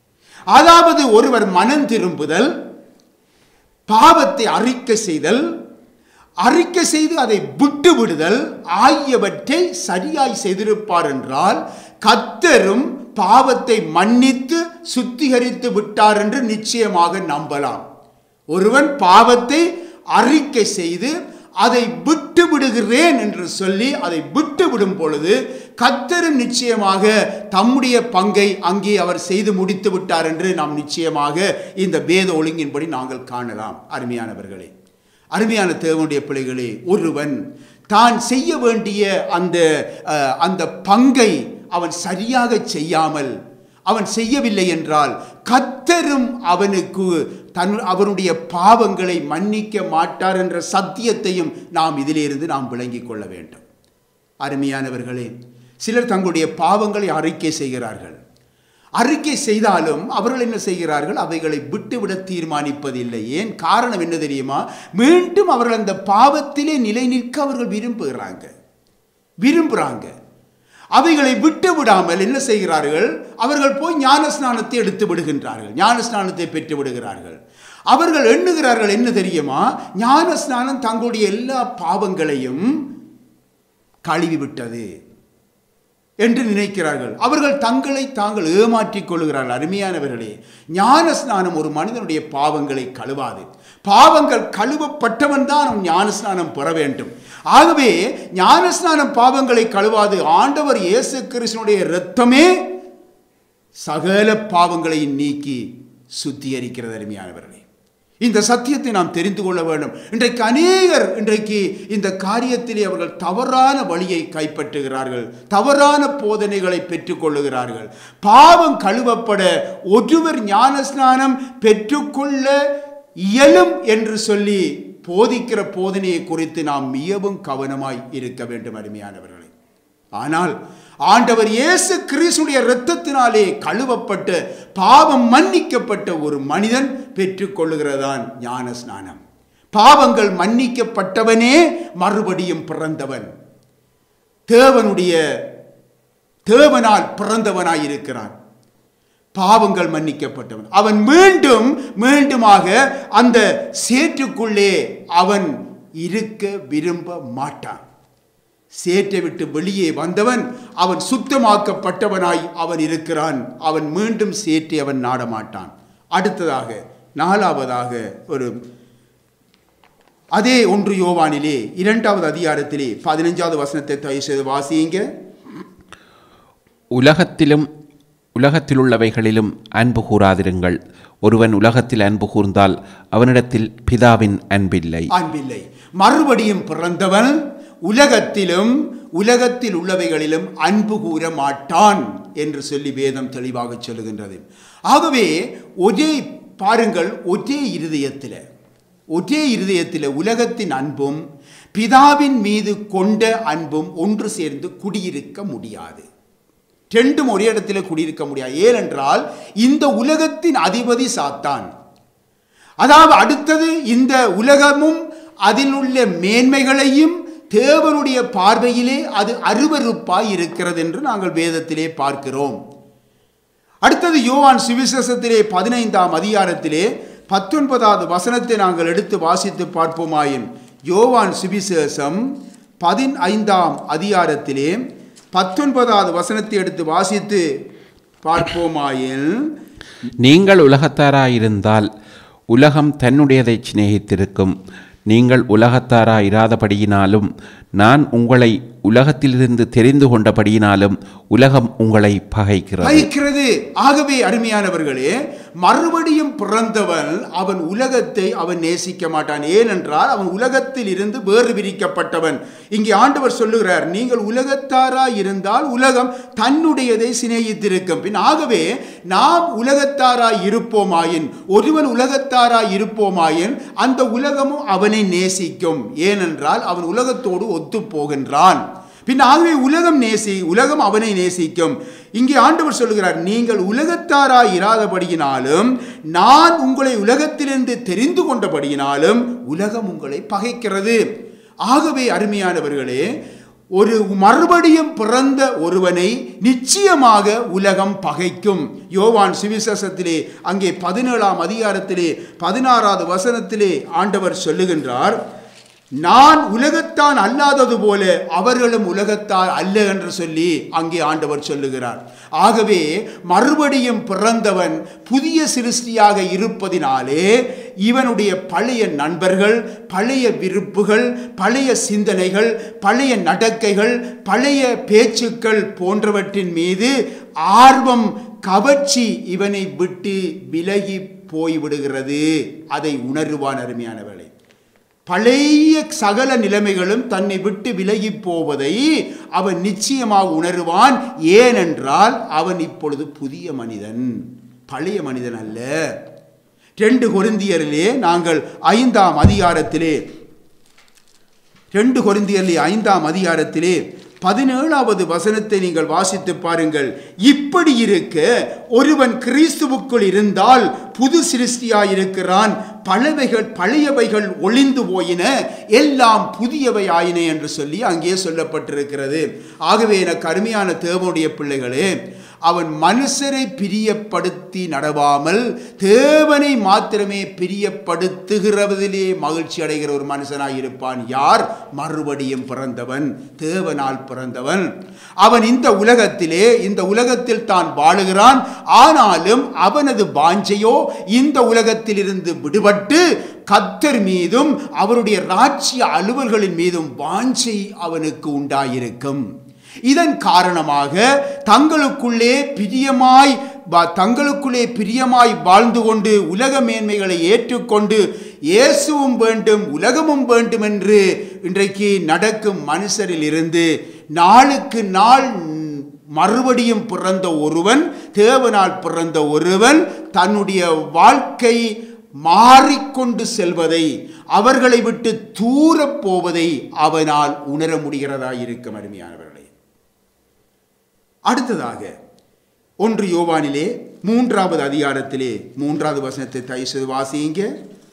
Speaker 1: அதாவது ஒருவர் மனம் திரும்புதல் பாவத்தை அறிக்கை செய்தல் அறிக்கை செய்து அதை விட்டு விடுதல் ஆகியவற்றை சரியாய் செய்திருப்பார் என்றால் கத்தரும் பாவத்தை மன்னித்து சுத்திகரித்து விட்டார் என்று நிச்சயமாக நம்பலாம் ஒருவன் பாவத்தை அறிக்கை செய்து அதை விட்டு விடுகிறேன் என்று சொல்லி அதை விட்டு விடும் பொழுது கத்தரும் நிச்சயமாக தம்முடைய பங்கை அங்கே அவர் செய்து முடித்து விட்டார் என்று நாம் நிச்சயமாக இந்த வேத ஒழுங்கின்படி நாங்கள் காணலாம் அருமையானவர்களே அருமையான தேவனுடைய பிள்ளைகளே ஒருவன் தான் செய்ய வேண்டிய அந்த அஹ், அந்த பங்கை அவன் சரியாக செய்யாமல் அவன் செய்யவில்லை என்றால் கத்தரும் அவனுக்கு தன் அவனுடைய பாவங்களை மன்னிக்க மாட்டார் என்ற சத்தியத்தையும் நாம் இதிலிருந்து நாம் விளங்கிக் கொள்ள வேண்டும் அருமையானவர்களே சிலர் தங்களுடைய பாவங்களை அறிக்கை செய்கிறார்கள் அறிக்கை செய்தாலும் அவர்கள் என்ன செய்கிறார்கள் அவைகளை விட்டுவிட தீர்மானிப்பதில்லை ஏன் காரணம் என்ன தெரியுமா மீண்டும் அவர்கள் அந்த பாவத்திலே நிலை நிற்க அவர்கள் விரும்புகிறாங்க விரும்புகிறாங்க அவைகளை விட்டு விடாமல் என்ன செய்கிறார்கள் அவர்கள் போய் ஞான ஸ்நானத்தை எடுத்து விடுகின்றார்கள் ஞான ஸ்நானத்தை பெற்று விடுகிறார்கள் அவர்கள் எண்ணுகிறார்கள் என்ன தெரியுமா ஞான ஸ்நானம் தங்களுடைய எல்லா பாவங்களையும் கழுவி விட்டது என்று நினைக்கிறார்கள் அவர்கள் தங்களை தாங்கள் ஏமாற்றிக் கொள்கிறார்கள் அருமையானவர்களே ஞான ஸ்நானம் ஒரு மனிதனுடைய பாவங்களை கழுவாது பாவங்கள் கழுவப்பட்டவன் தான் அவன் ஞான ஸ்நானம் பெற வேண்டும் ஆகவே ஞான ஸ்நானம் பாவங்களை கழுவாது ஆண்டவர் இயேசு கிறிஸ்தனுடைய இரத்தமே சகல பாவங்களையும் நீக்கி சுத்திகரிக்கிறது அருமையானவர்களே இந்த சத்தியத்தை நாம் தெரிந்து கொள்ள வேண்டும் இன்றைக்கு அநேகர் இன்றைக்கு இந்த காரியத்திலே அவர்கள் தவறான வழியை கைப்பற்றுகிறார்கள் தவறான போதனைகளை பெற்றுக்கொள்ளுகிறார்கள் பாவம் கழுவப்பட ஒருவர் ஞானஸ்நானம் பெற்றுக்கொள்ள இயலும் என்று சொல்லி போதிக்கிற போதனையை குறித்து நாம் மிகவும் கவனமாய் இருக்க வேண்டும் அருமையானவர்களே ஆனால் ஆண்டவர் இயேசு கிறிஸ்துடைய இரத்தத்தினாலே கழுவப்பட்ட பாவம் மன்னிக்கப்பட்ட ஒரு மனிதன் பெற்றுக்கொள்ளுகிறதான் ஞான ஸ்நானம் பாவங்கள் மன்னிக்கப்பட்டவனே மறுபடியும் பிறந்தவன் தேவனுடைய தேவனால் பிறந்தவனாய் இருக்கிறான் பாவங்கள் மன்னிக்கப்பட்டவன் அவன் மீண்டும் மீண்டுமாக அந்த சேற்றுக்குள்ளே அவன் இருக்க விரும்ப மாட்டான் சேற்றை விட்டு வெளியே வந்தவன் அவன் சுத்தமாக்கப்பட்டவனாய் அவன் இருக்கிறான் அவன் மீண்டும் சேற்றை அவன் நாடமாட்டான் அடுத்ததாக நாலாவதாக ஒரு அதே ஒன்று யோவானிலே இரண்டாவது அதிகாரத்திலே பதினைஞ்சாவது வசனத்தை தயவு செய்து வாசியுங்க
Speaker 2: உலகத்திலும் உலகத்திலுள்ளவைகளிலும் அன்பு கூறாதிருங்கள் ஒருவன் உலகத்தில் அன்பு கூர்ந்தால் அவனிடத்தில் பிதாவின் அன்பில்லை
Speaker 1: அன்பில்லை மறுபடியும் பிறந்தவன் உலகத்திலும் உலகத்தில் உள்ளவைகளிலும் அன்பு கூற மாட்டான் என்று சொல்லி வேதம் தெளிவாக சொல்லுகின்றது ஆகவே ஒரே பாருங்கள் ஒரே இருதயத்தில் ஒரே இருதயத்தில் உலகத்தின் அன்பும் பிதாவின் மீது கொண்ட அன்பும் ஒன்று சேர்ந்து குடியிருக்க முடியாது ரெண்டும் ஒரே இடத்துல குடியிருக்க முடியாது ஏனென்றால் இந்த உலகத்தின் அதிபதி சாத்தான் அதாவது அடுத்தது இந்த உலகமும் அதில் உள்ள மேன்மைகளையும் தேவனுடைய பார்வையிலே அது அருவருப்பாய் இருக்கிறது என்று நாங்கள் வேதத்திலே பார்க்கிறோம் அடுத்தது யோவான் சுவிசேஷத்திலே பதினைந்தாம் அதிகாரத்திலே பத்தொன்பதாவது வசனத்தை நாங்கள் எடுத்து வாசித்து பார்ப்போமாயின் யோவான் சுவிசேஷம் பதினைந்தாம் அதிகாரத்திலே பத்தொன்பதாவது வசனத்தை எடுத்து வாசித்து பார்ப்போமாயின்
Speaker 2: நீங்கள் உலகத்தாராயிருந்தால் உலகம் தன்னுடையதை சிநேகித்திருக்கும் நீங்கள் உலகத்தாராயிராதபடியினாலும் நான் உங்களை உலகத்திலிருந்து தெரிந்து கொண்டபடியினாலும் உலகம் உங்களை பகைக்கிறது
Speaker 1: பகைக்கிறது ஆகவே அருமையானவர்களே மறுபடியும் பிறந்தவன் அவன் உலகத்தை அவன் நேசிக்க மாட்டான் ஏனென்றால் அவன் உலகத்தில் இருந்து வேறு பிரிக்கப்பட்டவன் இங்கே ஆண்டவர் சொல்லுகிறார் நீங்கள் உலகத்தாரா இருந்தால் உலகம் தன்னுடையதை சிநேகித்திருக்கும் பின் ஆகவே நாம் உலகத்தாரா இருப்போமாயின் ஒருவன் உலகத்தாரா இருப்போமாயின் அந்த உலகமும் அவனை நேசிக்கும் ஏனென்றால் அவன் உலகத்தோடு ஒத்து போகின்றான் பின் ஆகவே உலகம் நேசி உலகம் அவனை நேசிக்கும் இங்கே ஆண்டவர் சொல்லுகிறார் நீங்கள் உலகத்தாரா இராதபடியினாலும் நான் உங்களை உலகத்திலிருந்து தெரிந்து கொண்டபடியினாலும் உலகம் உங்களை பகைக்கிறது ஆகவே அருமையானவர்களே ஒரு மறுபடியும் பிறந்த ஒருவனை நிச்சயமாக உலகம் பகைக்கும் யோவான் சுவிசேஷத்திலே அங்கே பதினேழாம் அதிகாரத்திலே பதினாறாவது வசனத்திலே ஆண்டவர் சொல்லுகின்றார் நான் உலகத்தான் அல்லாதது போல அவர்களும் உலகத்தார் அல்ல என்று சொல்லி அங்கே ஆண்டவர் சொல்லுகிறார் ஆகவே மறுபடியும் பிறந்தவன் புதிய சிருஷ்டியாக இருப்பதினாலே இவனுடைய பழைய நண்பர்கள் பழைய விருப்புகள் பழைய சிந்தனைகள் பழைய நடக்கைகள் பழைய பேச்சுக்கள் போன்றவற்றின் மீது ஆர்வம் கவர்ச்சி இவனை விட்டு விலகி போய்விடுகிறது அதை உணருவான் அருமையானவளை பழைய சகல நிலைமைகளும் தன்னை விட்டு விலகி போவதை அவன் நிச்சயமாக உணருவான் ஏனென்றால் அவன் இப்பொழுது புதிய மனிதன் பழைய மனிதன் அல்ல ரெண்டு கொரிந்தியரிலே நாங்கள் ஐந்தாம் அதிகாரத்திலே ரெண்டு கொரிந்தியரிலே ஐந்தாம் அதிகாரத்திலே பதினேழாவது வசனத்தை நீங்கள் வாசித்து பாருங்கள் இப்படி இருக்க ஒருவன் கிறிஸ்துவுக்குள் இருந்தால் புது சிருஷ்டியாயிருக்கிறான் பழவைகள் பழையவைகள் ஒளிந்து போயின எல்லாம் புதியவை ஆயின என்று சொல்லி அங்கே சொல்லப்பட்டிருக்கிறது ஆகவே எனக்கு அருமையான தேவனுடைய பிள்ளைகளே அவன் மனுஷரை பிரியப்படுத்தி நடவாமல் தேவனை மாத்திரமே பிரியப்படுத்துகிறதிலே மகிழ்ச்சி அடைகிற ஒரு மனுஷனாய் இருப்பான் யார் மறுபடியும் பிறந்தவன் தேவனால் பிறந்தவன் அவன் இந்த உலகத்திலே இந்த உலகத்தில் தான் வாழுகிறான் ஆனாலும் அவனது வாஞ்சையோ இந்த உலகத்திலிருந்து விடுபட்டு கத்தர் மீதும் அவருடைய ராஜ்ய அலுவல்களின் மீதும் வாஞ்சை அவனுக்கு உண்டாயிருக்கும் இதன் காரணமாக தங்களுக்குள்ளே பிரியமாய் வா- தங்களுக்குள்ளே பிரியமாய் வாழ்ந்து கொண்டு உலக மேன்மைகளை ஏற்றுக்கொண்டு இயேசுவும் வேண்டும் உலகமும் வேண்டும் என்று இன்றைக்கு நடக்கும் மனுஷரில் இருந்து நாளுக்கு நாள் மறுபடியும் பிறந்த ஒருவன் தேவனால் பிறந்த ஒருவன் தன்னுடைய வாழ்க்கை மாறிக்கொண்டு செல்வதை அவர்களை விட்டு தூரப் போவதை அவனால் உணர முடிகிறதா இருக்கும் அருமையானவர்களே அடுத்ததாக ஒன்று யோவானிலே மூன்றாவது அதிகாரத்திலே மூன்றாவது வசனத்தை தயவு வாசியுங்க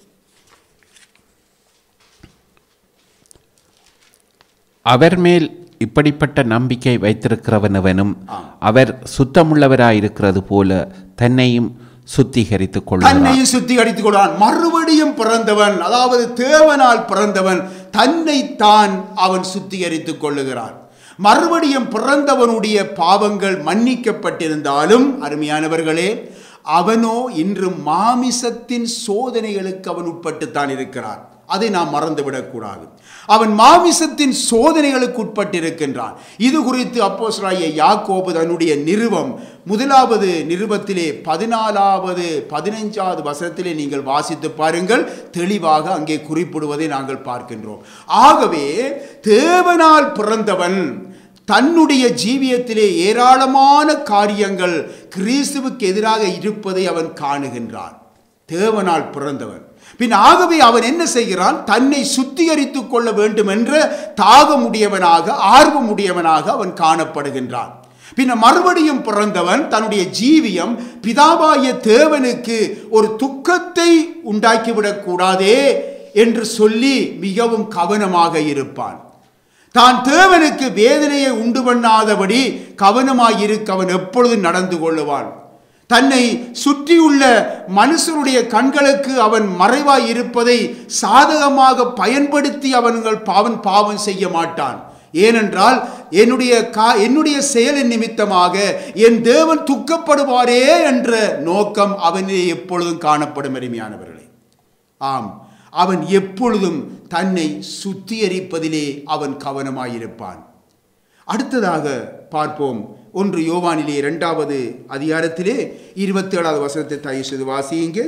Speaker 2: அவர் மேல் இப்படிப்பட்ட நம்பிக்கை வைத்திருக்கிறவனவனும் அவர் சுத்தமுள்ளவராயிருக்கிறது போல தன்னையும் சுத்திகரித்துக் கொள்கிறான்
Speaker 1: தன்னையும் சுத்திகரித்துக் கொள்வான் மறுபடியும் பிறந்தவன் அதாவது தேவனால் பிறந்தவன் தன்னைத்தான் அவன் சுத்திகரித்துக் கொள்ளுகிறான் மறுபடியும் பிறந்தவனுடைய பாவங்கள் மன்னிக்கப்பட்டிருந்தாலும் அருமையானவர்களே அவனோ இன்று மாமிசத்தின் சோதனைகளுக்கு அவன் உட்பட்டுத்தான் இருக்கிறான் அதை நாம் மறந்துவிடக்கூடாது அவன் மாமிசத்தின் சோதனைகளுக்கு உட்பட்டிருக்கின்றான் இது குறித்து அப்போஸ்தலனாகிய யாக்கோபு தன்னுடைய நிருபம் முதலாவது நிருபத்திலே பதினாலாவது பதினைஞ்சாவது வசனத்திலே நீங்கள் வாசித்து பாருங்கள் தெளிவாக அங்கே குறிப்பிடுவதை நாங்கள் பார்க்கின்றோம் ஆகவே தேவனால் பிறந்தவன் தன்னுடைய ஜீவியத்திலே ஏராளமான காரியங்கள் கிறிஸ்துவுக்கு எதிராக இருப்பதை அவன் காணுகின்றான் தேவனால் பிறந்தவன் பின் ஆகவே அவன் என்ன செய்கிறான் தன்னை சுத்திகரித்துக் கொள்ள வேண்டும் என்ற தாகமுடையவனாக ஆர்வமுடையவனாக அவன் காணப்படுகின்றான் பின்ன மறுபடியும் பிறந்தவன் தன்னுடைய ஜீவியம் பிதாவாய தேவனுக்கு ஒரு துக்கத்தை உண்டாக்கிவிடக் கூடாதே என்று சொல்லி மிகவும் கவனமாக இருப்பான் தான் தேவனுக்கு வேதனையை உண்டு பண்ணாதபடி கவனமாயிருக்க அவன் எப்பொழுதும் நடந்து கொள்ளுவான் தன்னை சுற்றியுள்ள மனுஷருடைய கண்களுக்கு அவன் மறைவாய் இருப்பதை சாதகமாக பயன்படுத்தி அவன்கள் பாவன் பாவம் செய்ய மாட்டான் ஏனென்றால் என்னுடைய கா என்னுடைய செயலின் நிமித்தமாக என் தேவன் துக்கப்படுவாரே என்ற நோக்கம் அவனிலே எப்பொழுதும் காணப்படும் அருமையானவர்களே ஆம் அவன் எப்பொழுதும் தன்னை சுத்திகரிப்பதிலே அவன் கவனமாயிருப்பான் அடுத்ததாக பார்ப்போம் ஒன்று யோவானிலே இரண்டாவது அதிகாரத்திலே இருபத்தி ஏழாவது வசனத்தை தயவு வாசியுங்க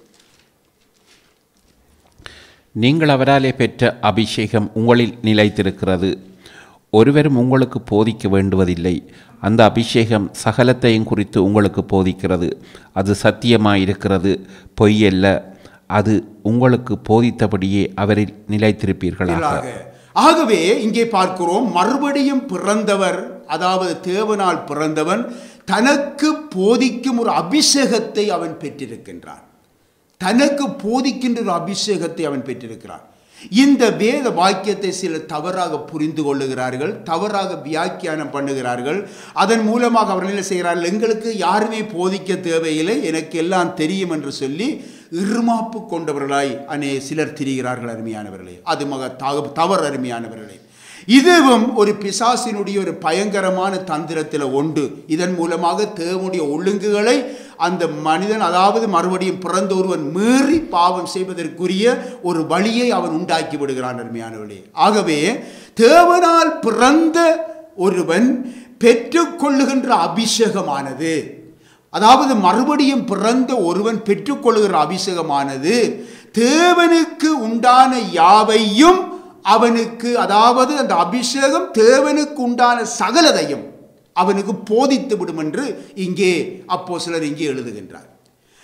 Speaker 2: நீங்கள் அவராலே பெற்ற அபிஷேகம் உங்களில் நிலைத்திருக்கிறது ஒருவரும் உங்களுக்கு போதிக்க வேண்டுவதில்லை அந்த அபிஷேகம் சகலத்தையும் குறித்து உங்களுக்கு போதிக்கிறது அது சத்தியமாயிருக்கிறது பொய்யல்ல அது உங்களுக்கு போதித்தபடியே அவரில் நிலைத்திருப்பீர்களாக
Speaker 1: மேலாக. ஆகவே இங்கே பார்க்கிறோம் மறுபடியும் பிறந்தவர் அதாவது தேவனால் பிறந்தவன் தனக்கு போதிக்கும் ஒரு அபிஷேகத்தை அவன் பெற்றிருக்கின்றான் தனக்கு போதிக்கின்ற ஒரு அபிஷேகத்தை அவன் பெற்றிருக்கிறான் இந்த வேத வாக்கியத்தை சிலர் தவறாக புரிந்து கொள்ளுகிறார்கள் தவறாக வியாக்கியானம் பண்ணுகிறார்கள் அதன் மூலமாக அவர்கள் என்ன செய்கிறார்கள் எங்களுக்கு யாருமே போதிக்க தேவையில்லை எனக்கு எல்லாம் தெரியும் என்று சொல்லி இருமாப்பு கொண்டவர்களாய் அனே சிலர் திரிகிறார்கள் அருமையானவர்களே அது மக தவ- தவறு அருமையானவர்களே இதுவும் ஒரு பிசாசினுடைய ஒரு பயங்கரமான தந்திரத்தில் உண்டு இதன் மூலமாக தேவனுடைய ஒழுங்குகளை அந்த மனிதன் அதாவது மறுபடியும் பிறந்த ஒருவன் மீறி பாவம் செய்வதற்குரிய ஒரு வழியை அவன் உண்டாக்கி விடுகிறான் அருமையானவர்களே ஆகவே தேவனால் பிறந்த ஒருவன் பெற்றுக்கொள்ளுகின்ற அபிஷேகமானது அதாவது மறுபடியும் பிறந்த ஒருவன் பெற்றுக்கொள்கிற அபிஷேகமானது தேவனுக்கு உண்டான யாவையும் அவனுக்கு அதாவது அந்த அபிஷேகம் தேவனுக்கு உண்டான சகலதையும் அவனுக்கு போதித்து விடும் என்று இங்கே அப்போ சிலர் இங்கே எழுதுகின்றார்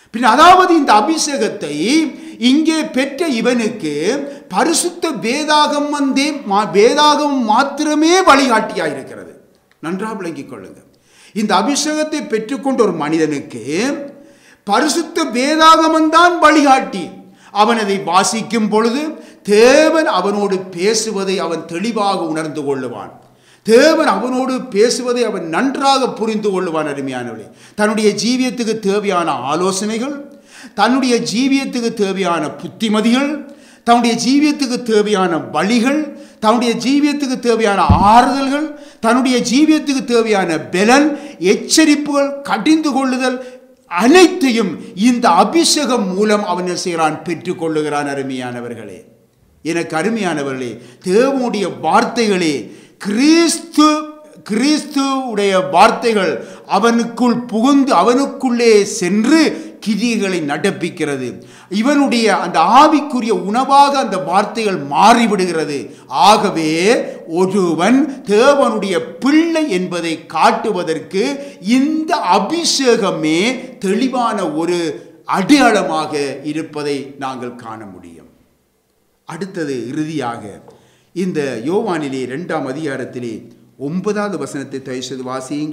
Speaker 1: பின் அதாவது இந்த அபிஷேகத்தை இங்கே பெற்ற இவனுக்கு பரிசுத்த வேதாகம் வந்தே மா- வேதாகம் மாத்திரமே வழிகாட்டியாக இருக்கிறது நன்றாக விளங்கிக் கொள்ளுங்க இந்த அபிஷேகத்தை பெற்றுக்கொண்ட ஒரு மனிதனுக்கு பரிசுத்த வேதாகமந்தான் வழிகாட்டி அவன் அதை வாசிக்கும் பொழுது தேவன் அவனோடு பேசுவதை அவன் தெளிவாக உணர்ந்து கொள்ளுவான் தேவன் அவனோடு பேசுவதை அவன் நன்றாக புரிந்து கொள்ளுவான் அருமையானவளே தன்னுடைய ஜீவியத்துக்கு தேவையான ஆலோசனைகள் தன்னுடைய ஜீவியத்துக்கு தேவையான புத்திமதிகள் தன்னுடைய ஜீவியத்துக்கு தேவையான வழிகள் தன்னுடைய ஜீவியத்துக்கு தேவையான ஆறுதல்கள் தன்னுடைய ஜீவியத்துக்கு தேவையான பலன் எச்சரிப்புகள் கடிந்து கொள்ளுதல் அனைத்தையும் இந்த அபிஷேகம் மூலம் அவன் என்ன செய்கிறான் பெற்றுக்கொள்ளுகிறான் அருமையானவர்களே எனக்கு அருமையானவர்களே தேவனுடைய வார்த்தைகளே கிறிஸ்து கிறிஸ்துவுடைய வார்த்தைகள் அவனுக்குள் புகுந்து அவனுக்குள்ளே சென்று கிரியைகளை நடப்பிக்கிறது இவனுடைய அந்த ஆவிக்குரிய உணவாக அந்த வார்த்தைகள் மாறிவிடுகிறது ஆகவே ஒருவன் தேவனுடைய பிள்ளை என்பதை காட்டுவதற்கு இந்த அபிஷேகமே தெளிவான ஒரு அடையாளமாக இருப்பதை நாங்கள் காண முடியும் அடுத்தது இறுதியாக இந்த யோவானிலே இரண்டாம் அதிகாரத்திலே ஒன்பதாவது வசனத்தை தயவு செய்து வாசியுங்க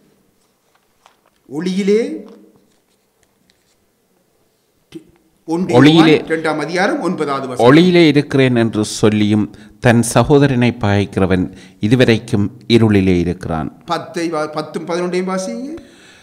Speaker 1: ஒளியிலே ஒன்று
Speaker 2: ஒளியிலே-
Speaker 1: யோவான் இரண்டாம் அதிகாரம் ஒன்பதாவது வசனம்
Speaker 2: ஒளியிலே இருக்கிறேன் என்று சொல்லியும் தன் சகோதரனை பகைக்கிறவன் இதுவரைக்கும் இருளிலே இருக்கிறான்
Speaker 1: பத்தை வா- பத்தும் பதினொன்றையும் வாசிங்க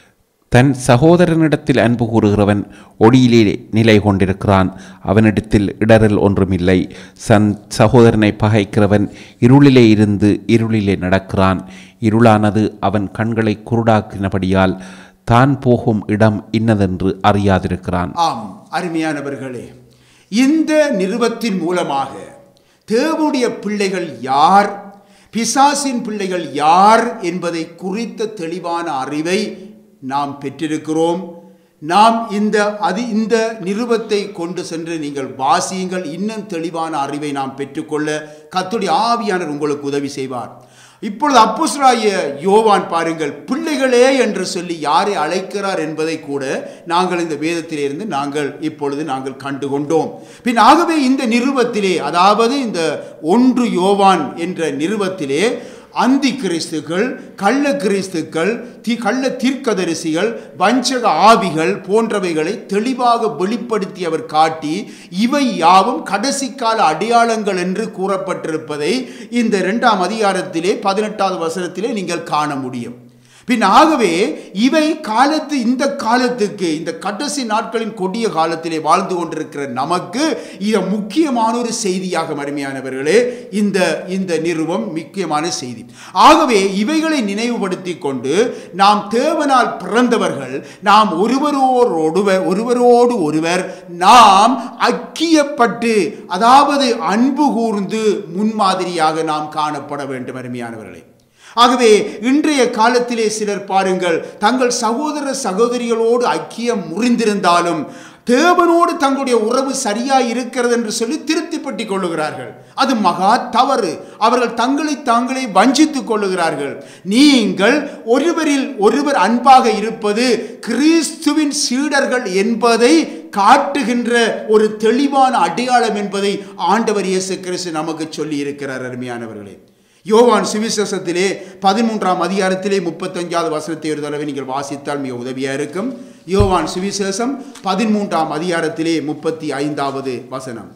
Speaker 2: தன் சகோதரனிடத்தில் அன்பு கூறுகிறவன் ஒளியிலே நிலை கொண்டிருக்கிறான் அவனிடத்தில் இடரல் ஒன்றுமில்லை சன் சகோதரனை பகைக்கிறவன் இருளிலே இருந்து இருளிலே நடக்கிறான் இருளானது அவன் கண்களை குருடாக்கினபடியால் தான் போகும் இடம் இன்னதென்று அறியாதிருக்கிறான்
Speaker 1: ஆம் அருமையானவர்களே இந்த நிறுவத்தின் மூலமாக தேவனுடைய பிள்ளைகள் யார் பிசாசின் பிள்ளைகள் யார் என்பதை குறித்த தெளிவான அறிவை நாம் பெற்றிருக்கிறோம் நாம் இந்த அது இந்த நிருபத்தை கொண்டு சென்று நீங்கள் வாசியுங்கள் இன்னும் தெளிவான அறிவை நாம் பெற்றுக்கொள்ள கத்துடைய ஆவியானவர் உங்களுக்கு உதவி செய்வார் இப்பொழுது அப்போஸ்தலராகிய யோவான் பாருங்கள் பிள்ளைகளே என்று சொல்லி யாரை அழைக்கிறார் என்பதை கூட நாங்கள் இந்த வேதத்திலிருந்து நாங்கள் இப்பொழுது நாங்கள் கண்டு கொண்டோம் பின் ஆகவே இந்த நிருபத்திலே அதாவது இந்த ஒன்று யோவான் என்ற நிருபத்திலே அந்தி கிறிஸ்துக்கள் கள்ள கிறிஸ்துக்கள் தி கள்ள தீர்க்கதரிசிகள் வஞ்சக ஆவிகள் போன்றவைகளை தெளிவாக வெளிப்படுத்தி அவர் காட்டி இவை யாவும் கடைசி கால அடையாளங்கள் என்று கூறப்பட்டிருப்பதை இந்த இரண்டாம் அதிகாரத்திலே பதினெட்டாவது வசனத்திலே நீங்கள் காண முடியும் பின் ஆகவே இவை காலத்து இந்த காலத்துக்கு இந்த கடைசி நாட்களின் கொடிய காலத்திலே வாழ்ந்து கொண்டிருக்கிற நமக்கு இது முக்கியமான ஒரு செய்தியாக அருமையானவர்களே இந்த இந்த நிறுவம் முக்கியமான செய்தி ஆகவே இவைகளை நினைவுபடுத்தி கொண்டு நாம் தேவனால் பிறந்தவர்கள் நாம் ஒருவரோடு ஒருவர் ஒருவரோடு ஒருவர் நாம் ஐக்கியப்பட்டு அதாவது அன்பு கூர்ந்து முன்மாதிரியாக நாம் காணப்பட வேண்டும் அருமையானவர்களே ஆகவே இன்றைய காலத்திலே சிலர் பாருங்கள் தங்கள் சகோதர சகோதரிகளோடு ஐக்கியம் முறிந்திருந்தாலும் தேவனோடு தங்களுடைய உறவு சரியாய் இருக்கிறது என்று சொல்லி திருப்திப்பட்டுக் கொள்ளுகிறார்கள் அது மகா தவறு அவர்கள் தங்களை தாங்களே வஞ்சித்துக் கொள்ளுகிறார்கள் நீங்கள் ஒருவரில் ஒருவர் அன்பாக இருப்பது கிறிஸ்துவின் சீடர்கள் என்பதை காட்டுகின்ற ஒரு தெளிவான அடையாளம் என்பதை ஆண்டவர் இயேசு கிறிஸ்து நமக்கு சொல்லி இருக்கிறார் அருமையானவர்களே யோவான் சுவிசேஷத்திலே பதிமூன்றாம் அதிகாரத்திலே முப்பத்தஞ்சாவது வசனத்தை ஒரு தடவை நீங்கள் வாசித்தால் மிக உதவியாக இருக்கும் யோவான் சுவிசேஷம் பதிமூன்றாம் அதிகாரத்திலே முப்பத்தி ஐந்தாவது வசனம்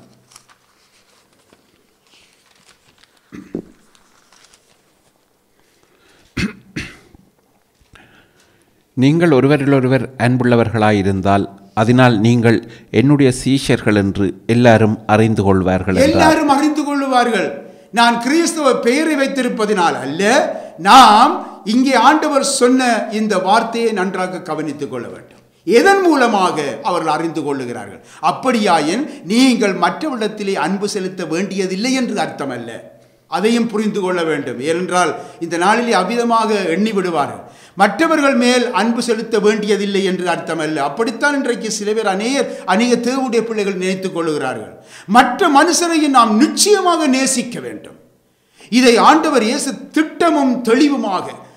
Speaker 2: நீங்கள் ஒருவரிலொருவர் அன்புள்ளவர்களாயிருந்தால் அதனால் நீங்கள் என்னுடைய சீஷர்கள் என்று எல்லாரும் அறிந்து கொள்வார்கள் என்றார்
Speaker 1: எல்லாரும் அறிந்து கொள்ளுவார்கள் நான் கிறிஸ்துவ பெயரை வைத்திருப்பதினால் அல்ல நாம் இங்கே ஆண்டவர் சொன்ன இந்த வார்த்தையை நன்றாக கவனித்துக் கொள்ள வேண்டும் எதன் மூலமாக அவர்கள் அறிந்து கொள்ளுகிறார்கள் அப்படியாயின் நீங்கள் மற்றவரிடத்திலே அன்பு செலுத்த வேண்டியதில்லை என்று அர்த்தமல்ல அதையும் புரிந்து கொள்ள வேண்டும் ஏனென்றால் இந்த நாளிலே அவ்விதமாக எண்ணி விடுவார்கள் மற்றவர்கள் மேல் அன்பு செலுத்த வேண்டியதில்லை என்று அர்த்தமல்ல அப்படித்தான் இன்றைக்கு சில பேர் அநேகர் அநேக தேவனுடைய பிள்ளைகள் நினைத்துக் கொள்ளுகிறார்கள் மற்ற மனுஷரையும் நாம் நிச்சயமாக நேசிக்க வேண்டும் இதை ஆண்டவர் இயேசு திட்டமும் தெளிவுமாக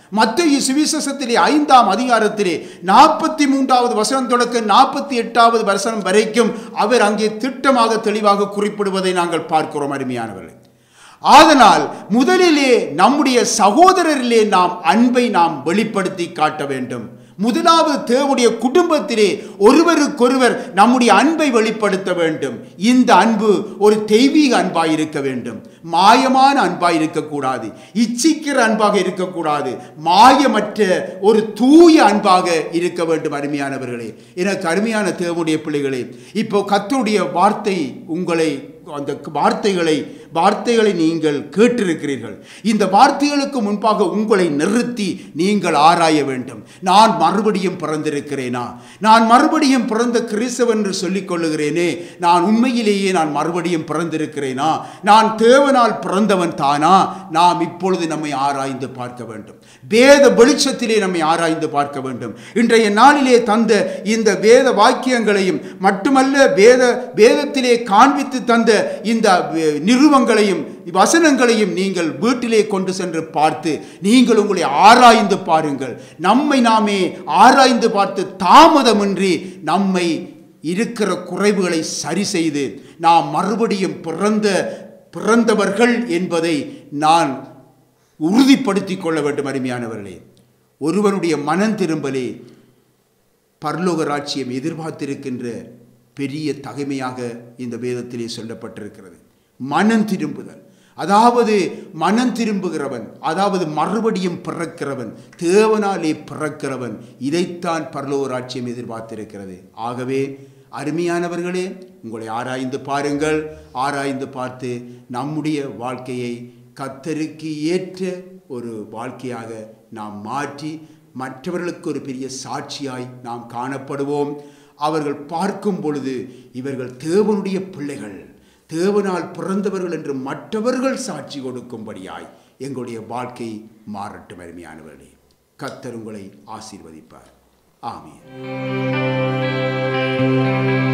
Speaker 1: மத்திய சுவிசேஷத்திலே ஐந்தாம் அதிகாரத்திலே நாற்பத்தி மூன்றாவது வசனம் தொடக்க நாற்பத்தி எட்டாவது வசனம் வரைக்கும் அவர் அங்கே திட்டமாக தெளிவாக குறிப்பிடுவதை நாங்கள் பார்க்கிறோம் அருமையானவர்கள் ஆதலால் முதலிலே நம்முடைய சகோதரரிலே நாம் அன்பை நாம் வெளிப்படுத்தி காட்ட வேண்டும் முதலாவது தேவனுடைய குடும்பத்திலே ஒருவருக்கொருவர் நம்முடைய அன்பை வெளிப்படுத்த வேண்டும் இந்த அன்பு ஒரு தெய்வீக அன்பாய் இருக்க வேண்டும் மாயமான அன்பாய் இருக்கக்கூடாது இச்சிக்கிற அன்பாக இருக்கக்கூடாது மாயமற்ற ஒரு தூய அன்பாக இருக்க வேண்டும் அருமையானவர்களே எனக்கு அருமையான தேவனுடைய பிள்ளைகளே இப்போ கத்தருடைய வார்த்தை உங்களை அந்த வார்த்தைகளை வார்த்தைகளை நீங்கள் கேட்டிருக்கிறீர்கள் இந்த வார்த்தைகளுக்கு முன்பாக உங்களை நிறுத்தி நீங்கள் ஆராய வேண்டும் நான் மறுபடியும் பிறந்திருக்கிறேனா நான் மறுபடியும் பிறந்த கிறிஸ்தவன் என்று சொல்லிக் கொள்ளுகிறேனே நான் உண்மையிலேயே நான் மறுபடியும் பிறந்திருக்கிறேனா நான் தேவனால் பிறந்தவன் தானா நாம் இப்பொழுது நம்மை ஆராய்ந்து பார்க்க வேண்டும் வேத வெளிச்சத்திலே நம்மை ஆராய்ந்து பார்க்க வேண்டும் இன்றைய நாளிலே தந்த இந்த வேத வாக்கியங்களையும் மட்டுமல்ல வேத வேதத்திலே காண்பித்து தந்த இந்த நிறுவங்களையும் வசனங்களையும் நீங்கள் வீட்டிலே கொண்டு சென்று பார்த்து நீங்கள் உங்களை ஆராய்ந்து பாருங்கள் நம்மை நாமே ஆராய்ந்து பார்த்து தாமதமின்றி நம்மை இருக்கிற குறைவுகளை சரி செய்து நாம் மறுபடியும் பிறந்த பிறந்தவர்கள் என்பதை நான் உறுதிப்படுத்திக் கொள்ள வேண்டும் அருமையானவர்களே ஒருவனுடைய மனம் திரும்பலே பரலோக ராட்சியம் எதிர்பார்த்திருக்கின்ற பெரிய தகைமையாக இந்த வேதத்திலே சொல்லப்பட்டிருக்கிறது மனம் திரும்புதல் அதாவது மனம் திரும்புகிறவன் அதாவது மறுபடியும் பிறக்கிறவன் தேவனாலே பிறக்கிறவன் இதைத்தான் பரலோக ராட்சியம் எதிர்பார்த்திருக்கிறது ஆகவே அருமையானவர்களே உங்களை ஆராய்ந்து பாருங்கள் ஆராய்ந்து பார்த்து நம்முடைய வாழ்க்கையை கத்தருக்கு ஏற்ற ஒரு வாழ்க்கையாக நாம் மாற்றி மற்றவர்களுக்கு ஒரு பெரிய சாட்சியாய் நாம் காணப்படுவோம் அவர்கள் பார்க்கும் பொழுது இவர்கள் தேவனுடைய பிள்ளைகள் தேவனால் பிறந்தவர்கள் என்று மற்றவர்கள் சாட்சி கொடுக்கும்படியாய் எங்களுடைய வாழ்க்கை மாறட்டும் அருமையானவர்களே கத்தர் உங்களை ஆசீர்வதிப்பார் ஆமீன்